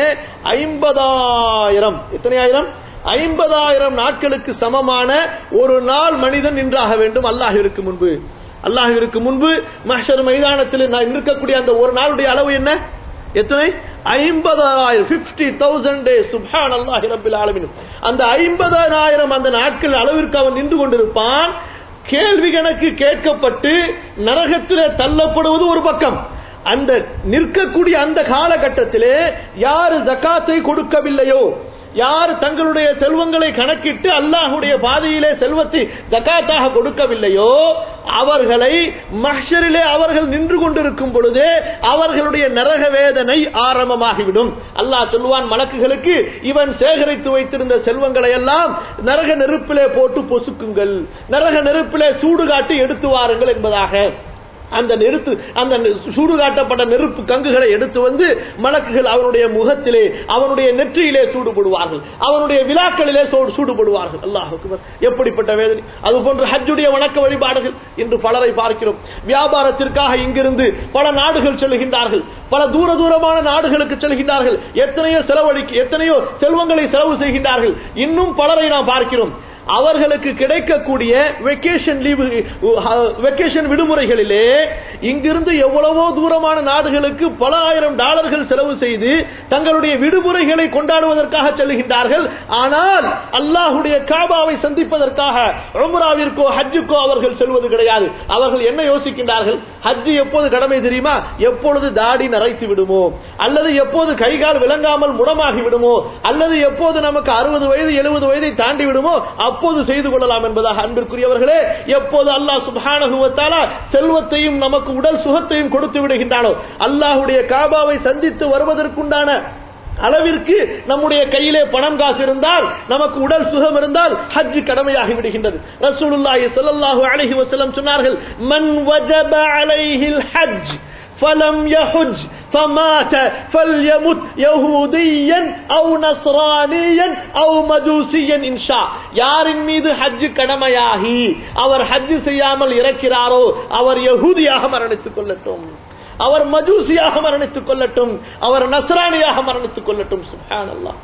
50000 எத்தனை ஆயிரம் ஐம்பதாயிரம் நாட்களுக்கு சமமான ஒரு நாள் மனிதன் நின்றாக வேண்டும் அல்லாஹிற்கு முன்பு அல்லாஹிற்கு முன்பு மஹ்ஷர் மைதானத்தில் நான் இருக்கக்கூடிய அந்த ஒரு நாளுடைய அளவு என்ன எத்தனை ஐம்பதாயிரம் பிப்டி தௌசண்ட் டே சுபான் அல்லாஹி ரபில் ஆலமின் அந்த ஐம்பதாயிரம் அந்த நாட்கள் அளவிற்கு அவன் நின்று கொண்டிருப்பான் கேள்வி கணக்கு கேட்கப்பட்டு நரகத்திலே தள்ளப்படுவது ஒரு பக்கம் அந்த நிற்கக்கூடிய அந்த காலகட்டத்திலே யாரு ஜக்காத்தை கொடுக்கவில்லையோ யார் தங்களுடைய செல்வங்களை கணக்கிட்டு அல்லாஹுடைய பாதையிலே செல்வத்தை ஜக்காத்தாக கொடுக்கவில்லையோ அவர்களை மஹ்ஷரிலே அவர்கள் நின்று கொண்டிருக்கும் பொழுதே அவர்களுடைய நரக வேதனை ஆரம்பமாகிவிடும் அல்லாஹ் சொல்லுவான் மலக்குகளுக்கு இவன் சேகரித்து வைத்திருந்த செல்வங்களை எல்லாம் நரக நெருப்பிலே போட்டு பொசுக்குங்கள் நரக நெருப்பிலே சூடு காட்டி எடுத்து வாருங்கள் என்பதாக அந்த நெருத்து அந்த சூடு காட்டப்பட்ட நெருப்பு கங்குகளை எடுத்து வந்து மலக்குகள் அவனுடைய முகத்திலே அவனுடைய நெற்றியிலே சூடுபடுவார்கள் அவனுடைய விழாக்களிலே சூடுபடுவார்கள் அல்லாஹ் எப்படிப்பட்ட வேதனை அது போன்று ஹஜ்ஜுடைய வணக்க வழிபாடுகள் இன்று பலரை பார்க்கிறோம் வியாபாரத்திற்காக இங்கிருந்து பல நாடுகள் செல்கின்றார்கள் பல தூர தூரமான நாடுகளுக்கு செல்கின்றார்கள் எத்தனையோ செலவழிக்க எத்தனையோ செல்வங்களை செலவு செய்கின்றார்கள் இன்னும் பலரை நாம் பார்க்கிறோம் அவர்களுக்கு கிடைக்கக்கூடிய வெக்கேஷன் லீவு வெக்கேஷன் விடுமுறைகளிலே இங்கிருந்து எவ்வளவோ தூரமான நாடுகளுக்கு பல ஆயிரம் டாலர்கள் செலவு செய்து தங்களுடைய விடுமுறைகளை கொண்டாடுவதற்காக செல்கின்றார்கள் ஆனால் அல்லாஹுடைய காபாவை சந்திப்பதற்காக உம்ராவிற்கோ ஹஜ்ஜுக்கோ அவர்கள் செல்வது கிடையாது அவர்கள் என்ன யோசிக்கின்றார்கள் ஹஜ்ஜு எப்போது கடமை தெரியுமா எப்பொழுது தாடி நரைத்து விடுமோ அல்லது எப்போது கைகால் விளங்காமல் முடமாகி விடுமோ அல்லது எப்போது நமக்கு அறுபது வயது எழுபது வயதை தாண்டி விடுமோ அப்போது செய்து கொள்ளலாம் என்பதாக அன்பிற்குரியவர்களே எப்போது அல்லாஹ் சுபானகுவத்தால செல்வத்தையும் நமக்கு உடல் சுகத்தையும் கொடுத்து விடுகின்றானோ அல்லாஹுடைய காபாவை சந்தித்து வருவதற்குண்டான அளவிற்கு நம்முடைய கையிலே பணம் காசு இருந்தால் நமக்கு உடல் சுகம் இருந்தால் ஹஜ் கடமையாகி விடுகின்றது ரசூலுல்லாஹி ஸல்லல்லாஹு அலைஹி வஸல்லம் சொன்னார்கள் மன் வஜப அலைஹில் ஹஜ் فلم يحج فمات فليمت يهوديا او نصرانيا او مجوسيا ان شاء யாரின் மீது ஹஜ் கடமையாகி அவர் ஹஜ் செய்யாமல் இறக்கிறாரோ அவர் யகூதியாக மரணித்துக் கொள்ளட்டும் அவர் மஜூசியாக மரணித்துக் கொள்ளட்டும் அவர் நஸ்ரானியாக மரணித்துக் கொள்ளட்டும் சுஹான் அல்லாஹ்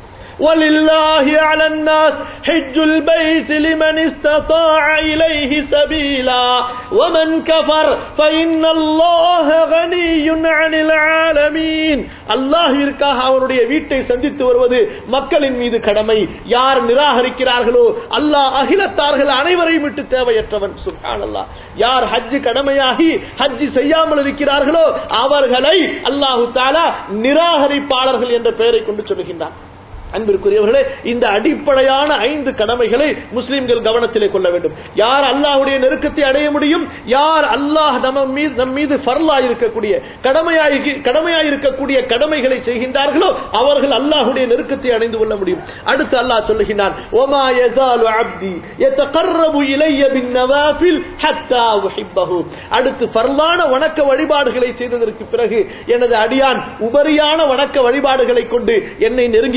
ولله على الناس حج البيت لمن استطاع إليه سبيلا ومن كفر فإن الله غني عن العالمين அல்லாஹிற்காக அவருடைய வீட்டை சந்தித்து வருவது மக்களின் மீது கடமை யார் நிராகரிக்கிறார்களோ அல்லாஹ் அகிலத்தார்கள் அனைவரையும் விட்டு தேவையற்றவன் சுல்தான் அல்லாஹ் யார் ஹஜ்ஜு கடமையாகி ஹஜ்ஜு செய்யாமல் இருக்கிறார்களோ அவர்களை அல்லாஹு தாலா நிராகரிப்பாளர்கள் என்ற பெயரை கொண்டு சொல்லுகின்றான் அன்பிற்குரியவர்களே இந்த அடிப்படையான ஐந்து கடமைகளை முஸ்லிம்கள் கவனத்திலே கொள்ள வேண்டும் யார் அல்லாஹுடைய நெருக்கத்தை அடைய முடியும் யார் அல்லாஹ் நம்ம மீது நம் மீது ஃபர்லா இருக்கக்கூடிய கடமையாய் கடமையாய் இருக்கக்கூடிய கடமைகளை செய்கின்றார்களோ அவர்கள் அல்லாஹுடைய நெருக்கத்தை அடைந்து கொள்ள முடியும் அடுத்து அல்லாஹ் சொல்லுகின்றான் ஓமா யஸாலு அப்தி யதகர்ரபு இலைய பின் நவாஃபில் ஹத்தா உஹிப்பஹு அடுத்து ஃபர்லான வணக்க வழிபாடுகளை செய்ததற்கு பிறகு எனது அடியான் உபரியான வணக்க வழிபாடுகளை கொண்டு என்னை நெருங்கிக் கொண்டே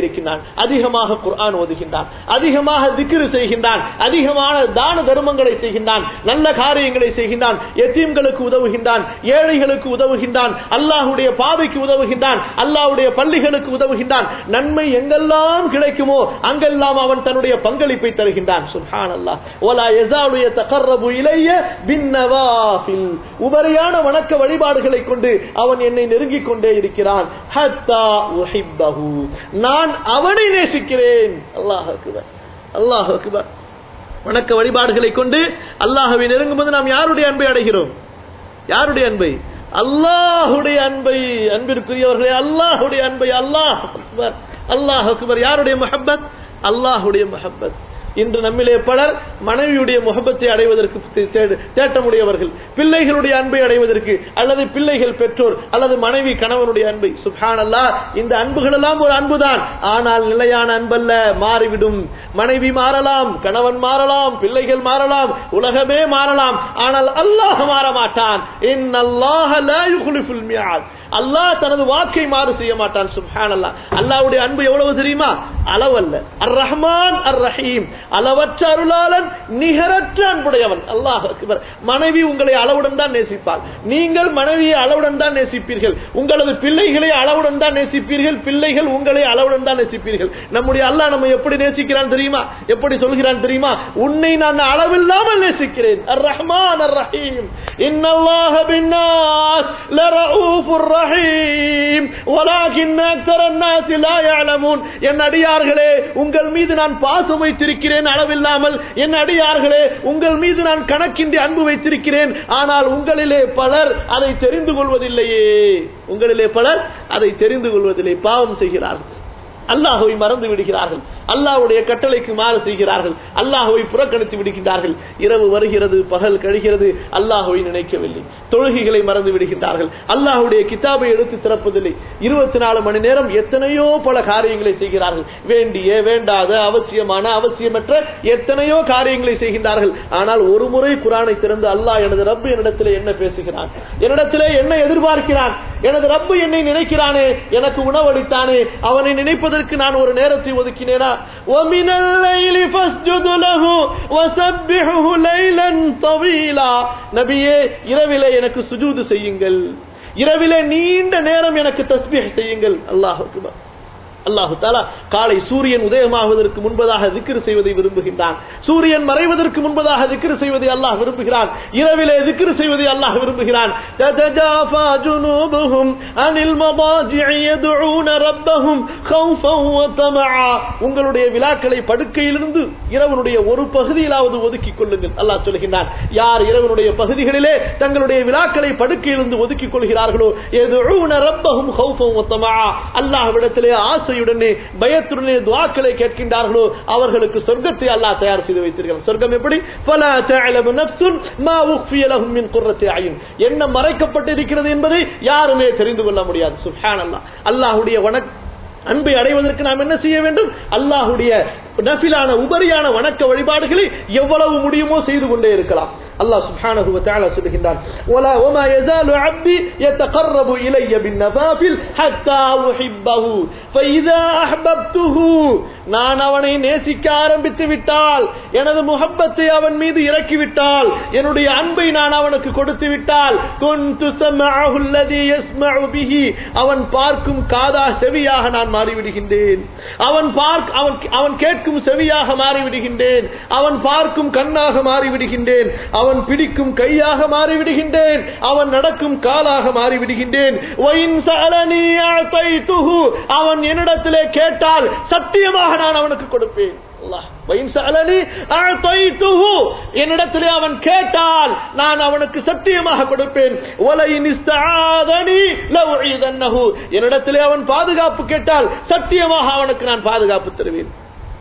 இருக்கின்றான் அதிகமாக குர்ஆன் ஓதுகின்றான் அதிகமாக திக்ரு செய்கின்றான் அதிகமான தான தர்மங்களை செய்கின்றான் நல்ல காரியங்களை செய்கின்றான் எத்தீம்களுக்கு உதவுகின்றான் ஏழைகளுக்கு உதவுகின்றான் அல்லாஹுடைய பாதைக்கு உதவுகின்றான் அல்லாஹ்வுடைய பள்ளிகளுக்கு உதவுகின்றான் நன்மை எங்கெல்லாம் கிடைக்குமோ அங்கெல்லாம் அவன் தன்னுடைய பங்களிப்பை தருகின்றான் சுப்ஹானல்லாஹ் வலா யஸாலு யதகர்ரபு இலைய பின்னவாஃபில் உபரியான வணக்க வழிபாடுகளை கொண்டு அவன் என்னை நெருங்கிக் கொண்டே இருக்கிறான் ஹத்தா உஹிப்பஹு நான் அவனை நேசிக்கிறேன் அல்லாஹ் அக்பர் அல்லாஹ் அக்பர் வணக்க வழிபாடுகளை கொண்டு அல்லாஹ்வை நெருங்கும் போது நாம் யாருடைய அன்பை அடைகிறோம் யாருடைய அன்பை அல்லாஹுடைய அன்பை அன்பிற்குரியவர்களே அல்லாஹுடைய அன்பை அல்லாஹ் அக்பர் அல்லாஹ் அக்பர் யாருடைய முஹப்பத் அல்லாஹுடைய முஹப்பத் இன்று நம்மிலே பலர் மனைவியுடைய முகப்பத்தை அடைவதற்கு தே- தேட்டமுடையவர்கள் பிள்ளைகளுடைய அன்பை அடைவதற்கு அல்லது பிள்ளைகள் பெற்றோர் அல்லது மனைவி கணவனுடைய அன்பை சுப்ஹான் இந்த அன்புகள் எல்லாம் ஒரு அன்புதான் ஆனால் நிலையான அன்பல்ல மாறிவிடும் மனைவி மாறலாம் கணவன் மாறலாம் பிள்ளைகள் மாறலாம் உலகமே மாறலாம் ஆனால் அல்லாஹ் மாற மாட்டான் இன்னல்லாஹ லா யுக்லிஃபுல் மியாத் அல்லாஹ் தனது வாக்கை மாறு செய்ய மாட்டான் சுப்ஹான் அல்லாஹ் அல்லாஹ்வுடைய அன்பு எவ்வளவு தெரியுமா அளவல்ல அர் ரஹ்மான் அர் ரஹீம் அளவற்ற அருளாளன் நிகரற்ற அன்புடையவன் அல்லாஹ் அக்பர் மனைவி உங்களை அளவுடன் தான் நேசிப்பார் நீங்கள் மனைவியை அளவுடன் தான் நேசிப்பீர்கள் உங்களது பிள்ளைகளை அளவுடன் தான் நேசிப்பீர்கள் பிள்ளைகள் உங்களை அளவுடன் தான் நேசிப்பீர்கள் நம்முடைய அல்லாஹ் நம்ம எப்படி நேசிக்கிறான் தெரியுமா எப்படி சொல்கிறான் தெரியுமா உன்னை நான் அளவில்லாமல் நேசிக்கிறேன் அர் ரஹ்மான் அர் ரஹீம் இன்னல்லாஹ பின்னாஸ் லரஊஃபுர் ரஹீம் வலாகின் அக்தர الناس لا يعلمون என் அடியார்களே உங்கள் மீது நான் பாசம் வைத்திருக்கிறேன் அளவில்லாமல் என் அடியார்களே உங்கள் மீது நான் கணக்கின்றி அன்பு வைத்திருக்கிறேன் ஆனால் உங்களிலே பலர் அதை தெரிந்து கொள்வதில்லையே உங்களிலே பலர் அதை தெரிந்து கொள்வதில்லை பாவம் செய்கிறார்கள் அல்லாஹுவை மறந்து விடுகிறார்கள் அல்லாஹ்வுடைய கட்டளைக்கு மாறு செய்கிறார்கள் அல்லாஹுவை புறக்கணித்து விடுகின்றார்கள் இரவு வருகிறது பகல் கழிகிறது அல்லாஹுவை நினைக்கவில்லை தொழுகைகளை மறந்து விடுகின்றார்கள் அல்லாஹுடைய கிதாபை எடுத்து திறப்பதில்லை இருபத்தி நாலு மணி நேரம் எத்தனையோ பல காரியங்களை செய்கிறார்கள் வேண்டிய வேண்டாத அவசியமான அவசியமற்ற எத்தனையோ காரியங்களை செய்கின்றார்கள் ஆனால் ஒரு முறை குரானை திறந்து அல்லாஹ் எனது ரப்பு என்னிடத்திலே என்ன பேசுகிறான் என்னிடத்திலே என்ன எதிர்பார்க்கிறான் எனது ரப்பு என்னை நினைக்கிறானே எனக்கு உணவளித்தானே அவனை நினைப்பதற்கு நான் ஒரு நேரத்தை ஒதுக்கினேனா وَمِنَ اللَّيْلِ فَاسْجُدْ لَهُ وَسَبِّحْهُ لَيْلًا طَوِيلًا நபியே இரவிலே எனக்கு சுஜூது செய்யுங்கள் இரவிலே நீண்ட நேரம் எனக்கு தஸ்பீஹ் செய்யுங்கள் அல்லாஹ் அக்பர் அல்லாஹு தாலா காலை சூரியன் உதயமாவதற்கு முன்பதாக திக்ரு செய்வதை விரும்புகின்றான் சூரியன் மறைவதற்கு முன்பதாக திக்ரு செய்வதை அல்லாஹ் விரும்புகிறான் இரவிலே திக்ரு செய்வதை அல்லாஹ் விரும்புகிறான் تتجافى جنوبهم عن المضاجع يدعون ربهم خوفا وطمعا உங்களுடைய விழாக்களை படுக்கையிலிருந்து இரவனுடைய ஒரு பகுதியிலாவது ஒதுக்கிக் கொள்ளுங்கள் அல்லாஹ் சொல்கின்றான் யார் இரவனுடைய பகுதிகளிலே தங்களுடைய விழாக்களை படுக்கையிலிருந்து ஒதுக்கிக் கொள்கிறார்களோ يدعون ربهم خوفا وطمعا அல்லாஹ்விடத்திலே ஆசையுடனே பயத்துடனே துஆக்களை கேட்கின்றார்களோ அவர்களுக்கு சொர்க்கத்தை அல்லாஹ் தயார் செய்து வைத்திருக்கிறார் சொர்க்கம் எப்படி فلا تعلم نفس ما اخفي لهم من قرة اعين என்ன மறைக்கப்பட்டிருக்கிறது என்பதை யாருமே தெரிந்து கொள்ள முடியாது சுப்ஹானல்லாஹ் அல்லாஹ்வுடைய வணக்க அன்பை அடைவதற்கு நாம் என்ன செய்ய வேண்டும் அல்லாஹுடைய நஃபிலான உபரியான வணக்க வழிபாடுகளை எவ்வளவு முடியுமோ செய்து கொண்டே இருக்கலாம் அல்லாஹ் சுப்ஹானஹு வ தஆலா சொல்கின்றான் வலா வமா யஸாலு அப்தி யதகர்ரபு இலைய பின்னஃபாஃபில் ஹத்தா உஹிப்பஹு ஃபஇதா அஹ்பப்துஹு நான் அவனை நேசிக்க ஆரம்பித்து விட்டால் எனது முஹப்பத்தை அவன் மீது இறக்கி விட்டால் என்னுடைய அன்பை நான் அவனுக்கு கொடுத்து விட்டால் குன்து சமஅஹு அல்லதி யஸ்மஉ பிஹி அவன் பார்க்கும் காதா செவியாக நான் மாறிவிடுகின்றேன் அவன் பார்க் அவன் அவன் கேட்கும் செவியாக மாறிவிடுகின்றேன் அவன் பார்க்கும் கண்ணாக மாறிவிடுகின்றேன் அவன் பிடிக்கும் கையாக மாறிவிடுகின்றேன் அவன் நடக்கும் காலாக மாறிவிடுகின்றேன் ஒயின் சஅலனி அஅதைதுஹு. அவன் என்னிடத்திலே கேட்டால் சத்தியமாக நான் அவனுக்கு கொடுப்பேன் அல்லாஹ். ஒயின் சஅலனி அஅதைதுஹு. என்னிடத்திலே அவன் கேட்டால் நான் அவனுக்கு சத்தியமாக கொடுப்பேன் ஒலையின் இஸ்தஆதனி லஉஈதன்னஹு. என்னிடத்திலே அவன் பாதுகாப்பு கேட்டால் சத்தியமாக அவனுக்கு நான் பாதுகாப்பு தருவேன்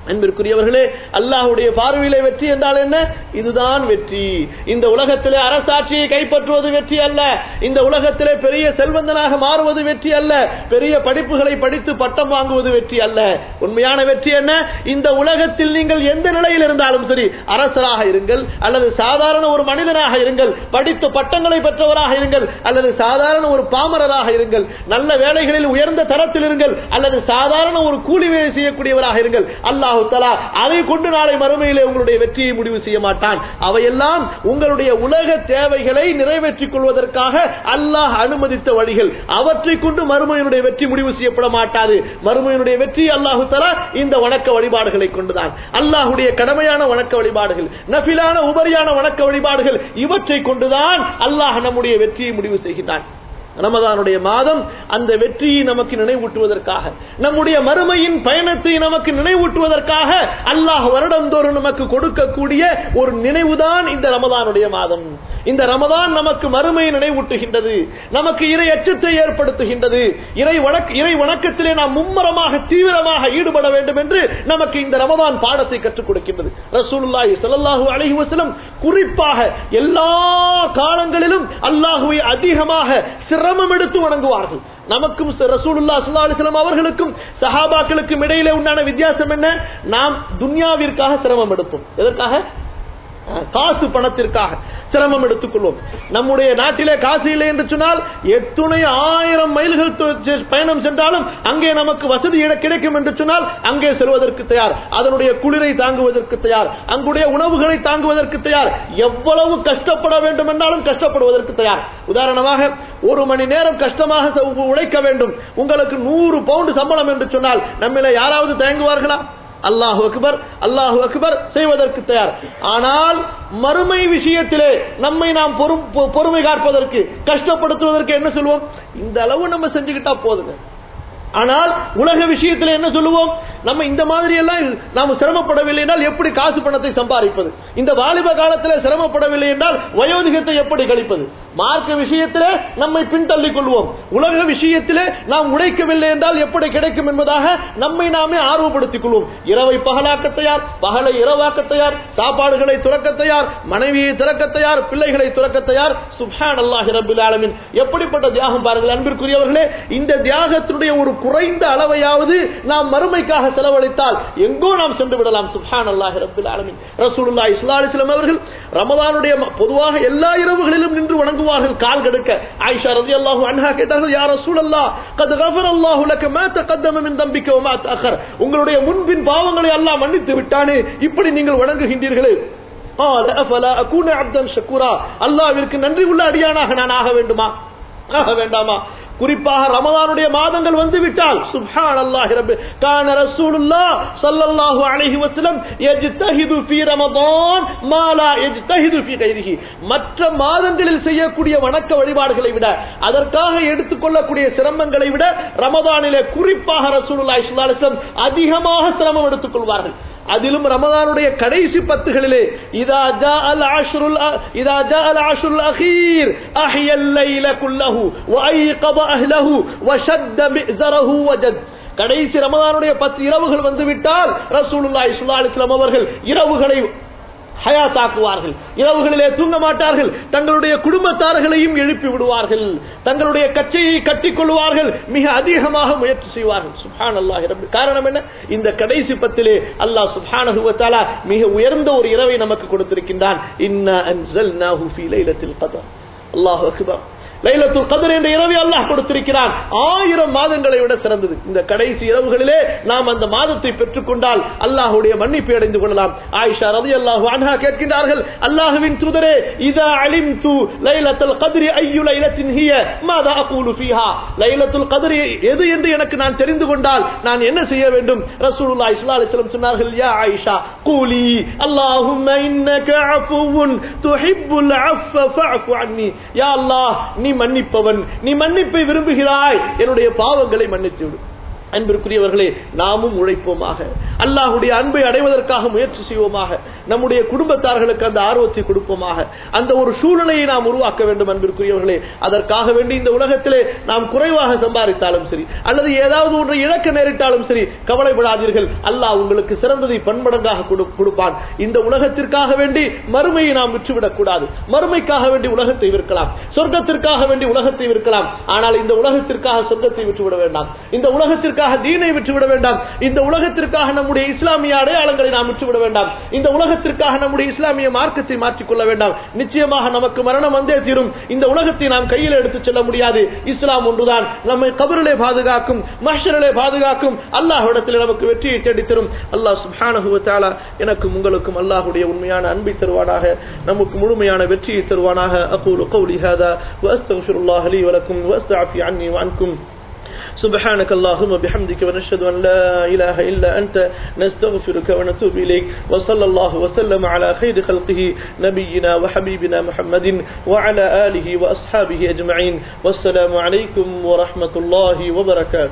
அன்பிற்குரியவர்களே அல்லாஹுடைய பார்வையிலே வெற்றி என்றால் என்ன இதுதான் வெற்றி இந்த உலகத்திலே அரசாட்சியை கைப்பற்றுவது வெற்றி அல்ல இந்த உலகத்திலே பெரிய செல்வந்தனாக மாறுவது வெற்றி அல்ல பெரிய படிப்புகளை படித்து பட்டம் வாங்குவது வெற்றி அல்ல உண்மையான வெற்றி என்ன இந்த உலகத்தில் நீங்கள் எந்த நிலையில் இருந்தாலும் சரி அரசராக இருங்கள் அல்லது சாதாரண ஒரு மனிதனாக இருங்கள் படித்த பட்டங்களை பெற்றவராக இருங்கள் அல்லது சாதாரண ஒரு பாமரராக இருங்கள் நல்ல வேலைகளில் உயர்ந்த தரத்தில் இருங்கள் அல்லது சாதாரண ஒரு கூலி வேலை செய்யக்கூடியவராக இருங்கள் அல்லாஹு தலா அதை கொண்டு நாளை மறுமையிலே உங்களுடைய வெற்றியை முடிவு செய்ய மாட்டான் அவையெல்லாம் உங்களுடைய உலக தேவைகளை நிறைவேற்றிக் கொள்வதற்காக அல்லாஹ் அனுமதித்த வழிகள் அவற்றை கொண்டு மறுமையினுடைய வெற்றி முடிவு செய்யப்பட மாட்டாது மறுமையினுடைய வெற்றி அல்லாஹு தலா இந்த வணக்க வழிபாடுகளை கொண்டுதான் அல்லாஹுடைய கடமையான வணக்க வழிபாடுகள் நபிலான உபரியான வணக்க வழிபாடுகள் இவற்றை கொண்டுதான் அல்லாஹ் நம்முடைய வெற்றியை முடிவு செய்கின்றான் ரமதானுடைய மாதம் அந்த வெற்றியை நமக்கு நினைவூட்டுவதற்காக நம்முடைய மறுமையின் பயணத்தை நமக்கு நினைவூட்டுவதற்காக அல்லாஹ் வருடந்தோறும் நமக்கு கொடுக்கக்கூடிய ஒரு நினைவுதான் இந்த ரமதானுடைய மாதம் இந்த ரமதான் நமக்கு மறுமையை நினைவூட்டுகின்றது நமக்கு இறை அச்சத்தை ஏற்படுத்துகின்றது இறை வணக்க இறை வணக்கத்திலே நாம் மும்மரமாக தீவிரமாக ஈடுபட வேண்டும் என்று நமக்கு இந்த ரமதான் பாடத்தை கற்றுக் கொடுக்கின்றது ரசூலுல்லாஹி ஸல்லல்லாஹு அலைஹி வஸல்லம் குறிப்பாக எல்லா காலங்களிலும் அல்லாஹுவை அதிகமாக சிரமம் எடுத்து வணங்குவார்கள் நமக்கும் ரசூலுல்லா ஸல்லல்லாஹு அலைஹி வஸல்லம் அவர்களுக்கும் சஹாபாக்களுக்கும் இடையிலே உண்டான வித்தியாசம் என்ன நாம் துன்யாவிற்காக சிரமம் எடுப்போம் எதற்காக காசு பணத்திற்காக சிரமம் எடுத்துக் கொள்வோம் நம்முடைய நாட்டிலே காசு இல்லை என்று சொன்னால் எத்துணை ஆயிரம் மைல்கள் து- பயணம் சென்றாலும் அங்கே நமக்கு வசதி இட- கிடைக்கும் என்று சொன்னால் அங்கே செல்வதற்கு தயார் அதனுடைய குளிரை தாங்குவதற்கு தயார் அங்குடைய உணவுகளை தாங்குவதற்கு தயார் எவ்வளவு கஷ்டப்பட வேண்டும் என்றாலும் கஷ்டப்படுவதற்கு தயார் உதாரணமாக ஒரு மணி நேரம் கஷ்டமாக ச- உழைக்க வேண்டும் உங்களுக்கு நூறு பவுண்டு சம்பளம் என்று சொன்னால் நம்மில யாராவது தயங்குவார்களா அல்லாஹு அக்பர் அல்லாஹு அக்பர் செய்வதற்கு தயார் ஆனால் மறுமை விஷயத்திலே நம்மை நாம் பொறு- பொ- பொறுமை காப்பதற்கு கஷ்டப்படுத்துவதற்கு என்ன சொல்லுவோம் இந்த அளவு நம்ம செஞ்சுக்கிட்டா போதுங்க ஆனால் உலக விஷயத்தில் என்ன சொல்லுவோம் நம்ம இந்த மாதிரி எல்லாம் நாம சிரமப்படவில்லை என்றால் எப்படி காசு பணத்தை சம்பாதிப்பது இந்த வாலிப காலத்தில் சிரமப்படவில்லை என்றால் வயோதிகத்தை எப்படி கழிப்பது மார்க்க விஷயத்திலே நம்மை பின்தள்ளிக் கொள்வோம் உலக விஷயத்திலே நாம் உழைக்கவில்லை என்றால் எப்படி கிடைக்கும் என்பதாக நம்மை நாமே ஆர்வப்படுத்திக் கொள்வோம் இரவை பகலாக்க தயார் பகலை இரவாக்க தயார் சாப்பாடுகளை துறக்க தயார் மனைவியை திறக்க தயார் பிள்ளைகளை துறக்க தயார் சுப்ஹான் அல்லாஹி ரபில் ஆலமின் எப்படிப்பட்ட தியாகம் பாருங்கள் அன்பிற்குரியவர்களே இந்த தியாகத்தினுடைய ஒரு குறைந்த அளவையாவது நாம் மறுமைக்காக செலவழித்தால் எங்கோ நாம் சென்று விடலாம் சுப்ஹான் அல்லாஹி ரபில் ஆலமின் ரசூலுல்லாஹி ஸல்லல்லாஹு அலைஹி வஸல்லம் அவர்கள் ரமதானுடைய ம- பொதுவாக எல்லா இரவுகளிலும் நின்று வணங்குவார்கள் கால் கெடுக்க ஆயிஷா ரலியல்லாஹு அன்ஹா கேட்டார்கள் யா ரசூலல்லாஹ் கத் கஃபர அல்லாஹு லக மா தகத்தம மின் தம்பிக்க வ மா தஅخر உங்களுடைய முன்பின் பாவங்களை அல்லாஹ் மன்னித்து விட்டானே இப்படி நீங்கள் வணங்குகின்றீர்களே قال افلا اكون عبدا شكورا அல்லாஹ்விற்கு நன்றி உள்ள அடியானாக நான் ஆக வேண்டுமா ஆக வேண்டாமா குறிப்பாக ரமதானுடைய மாதங்கள் வந்து விட்டால் சுப்ஹான் அல்லாஹ் ரப்பி கான ரசூலுல்லாஹ் ஸல்லல்லாஹு அலைஹி வஸல்லம் யஜ்தஹிது ஃபீ ரமதான் மா லா யஜ்தஹிது ஃபீ கைரிஹி மற்ற மாதங்களில் செய்யக்கூடிய வணக்க வழிபாடுகளை விட அதற்காக எடுத்துக்கொள்ளக்கூடிய சிரமங்களை விட ரமதானிலே குறிப்பாக ரசூலுல்லாஹி ஸல்லல்லாஹு அலைஹி வஸல்லம் அதிகமாக சிரமம் எடுத்துக் கொள்வார்கள் அதிலும் ரமதானுடைய கடைசி பத்துகளிலே இதா ஜா அல் ஆஷ்ருல் இதா ஜா அல் ஆஷ்ருல் அகீர் அஹ்யல் லைல குல்லஹு வ ஐகத அஹ்லஹு வ ஷத்த மிஸரஹு வஜத் கடைசி ரமதானுடைய பத்து இரவுகள் வந்து விட்டால் ரசூலுல்லாஹி ஸல்லல்லாஹு அலைஹி வஸல்லம் அவர்கள் இரவுகளை ஹயாத்தாக்குவார்கள் இரவுகளிலே தூங்க மாட்டார்கள் தங்களுடைய குடும்பத்தார்களையும் எழுப்பி விடுவார்கள் தங்களுடைய கச்சையை கட்டிக் கொள்வார்கள் மிக அதிகமாக முயற்சி செய்வார்கள் சுப்ஹான் அல்லாஹ் காரணம் என்ன இந்த கடைசி பத்திலே அல்லாஹ் சுப்ஹானஹு வ தஆலா மிக உயர்ந்த ஒரு இரவை நமக்கு கொடுத்திருக்கின்றான் இன்னா அன்ஸல்நாஹு ஃபீ லைலத்தில் கத்ர் அல்லாஹு அக்பர் லைலத்துல் கதர் என்ற இரவை அல்லாஹ் கொடுத்திருக்கிறான் ஆயிரம் மாதங்களை விட சிறந்தது இந்த கடைசி இரவுகளிலே நாம் அந்த மாதத்தை பெற்றுக்கொண்டால் அல்லாஹுடைய மன்னிப்பை அடைந்து கொள்ளலாம் ஆயிஷா ரதி அல்லாஹு அன்ஹா கேட்கின்றார்கள் அல்லாஹுவின் தூதரே இதா அலிம்து லைலத்துல் கத்ரி ஐயு லைலத்தின் ஹிய மாதா அகூலு ஃபீஹா லைலத்துல் கத்ரி எது என்று எனக்கு நான் தெரிந்து கொண்டால் நான் என்ன செய்ய வேண்டும் ரசூலுல்லாஹி ஸல்லல்லாஹு அலைஹி வஸல்லம் சொன்னார்கள் யா ஆயிஷா கூலி அல்லாஹும்ம இன்னக அஃபுவுன் துஹிப்புல் அஃப ஃபஅஃபு அன்னி யா அல்லாஹ் நீ மன்னிப்பவன் நீ மன்னிப்பை விரும்புகிறாய் என்னுடைய பாவங்களை மன்னித்து விடு அன்பிற்குரியவர்களே நாமும் உழைப்போமாக அல்லாஹுடைய அன்பை அடைவதற்காக முயற்சி செய்வோமாக நம்முடைய குடும்பத்தார்களுக்கு அந்த ஆர்வத்தை கொடுப்போமாக அந்த ஒரு சூழ்நிலையை நாம் உருவாக்க வேண்டும் அன்பிற்குரியவர்களே அதற்காக வேண்டி இந்த உலகத்திலே நாம் குறைவாக சம்பாதித்தாலும் சரி அல்லது ஏதாவது ஒன்றை இழக்க நேரிட்டாலும் சரி கவலைப்படாதீர்கள் அல்லாஹ் உங்களுக்கு சிறந்ததை பன்மடங்காக கொடு- கொடுப்பான் இந்த உலகத்திற்காக வேண்டி மறுமையை நாம் விற்றுவிடக் கூடாது மறுமைக்காக வேண்டி உலகத்தை விற்கலாம் சொர்க்கத்திற்காக வேண்டி உலகத்தை விற்கலாம் ஆனால் இந்த உலகத்திற்காக சொர்க்கத்தை விட்டுவிட வேண்டாம் இந்த உலகத்திற்காக தீனை விட்டுவிட வேண்டாம் இந்த உலகத்திற்காக நம்முடைய இஸ்லாமிய அடையாளங்களை நாம் விட்டுவிட வேண்டாம் இந்த உலகத்திற்காக நம்முடைய இஸ்லாமிய மார்க்கத்தை மாற்றிக்கொள்ள வேண்டாம் நிச்சயமாக நமக்கு மரணம் வந்தே தீரும் இந்த உலகத்தை நாம் கையில் எடுத்துச் செல்ல முடியாது இஸ்லாம் ஒன்றுதான் நம்மை கபரிலே பாதுகாக்கும் மஹ்ஷரிலே பாதுகாக்கும் அல்லாஹ்விடத்தில் நமக்கு வெற்றியை தேடித் தரும் அல்லாஹ் சுப்ஹானஹு வ தஆலா எனக்கும் உங்களுக்கும் அல்லாஹ்வுடைய உண்மையான அன்பை தருவானாக நமக்கு முழுமையான வெற்றியை தருவானாக அகூலு கௌலி ஹாதா வஅஸ்தக்ஃபிருல்லாஹ லீ வலக்கும் வஅஸ்தஅஃபி அன்னி வஅன்கும் سبحانك اللهم بحمدك ونشهد أن لا إله إلا أنت نستغفرك ونتوب إليك وصلى الله وسلم على خير خلقه نبينا وحبيبنا محمد وعلى آله وأصحابه أجمعين والسلام عليكم ورحمة الله وبركاته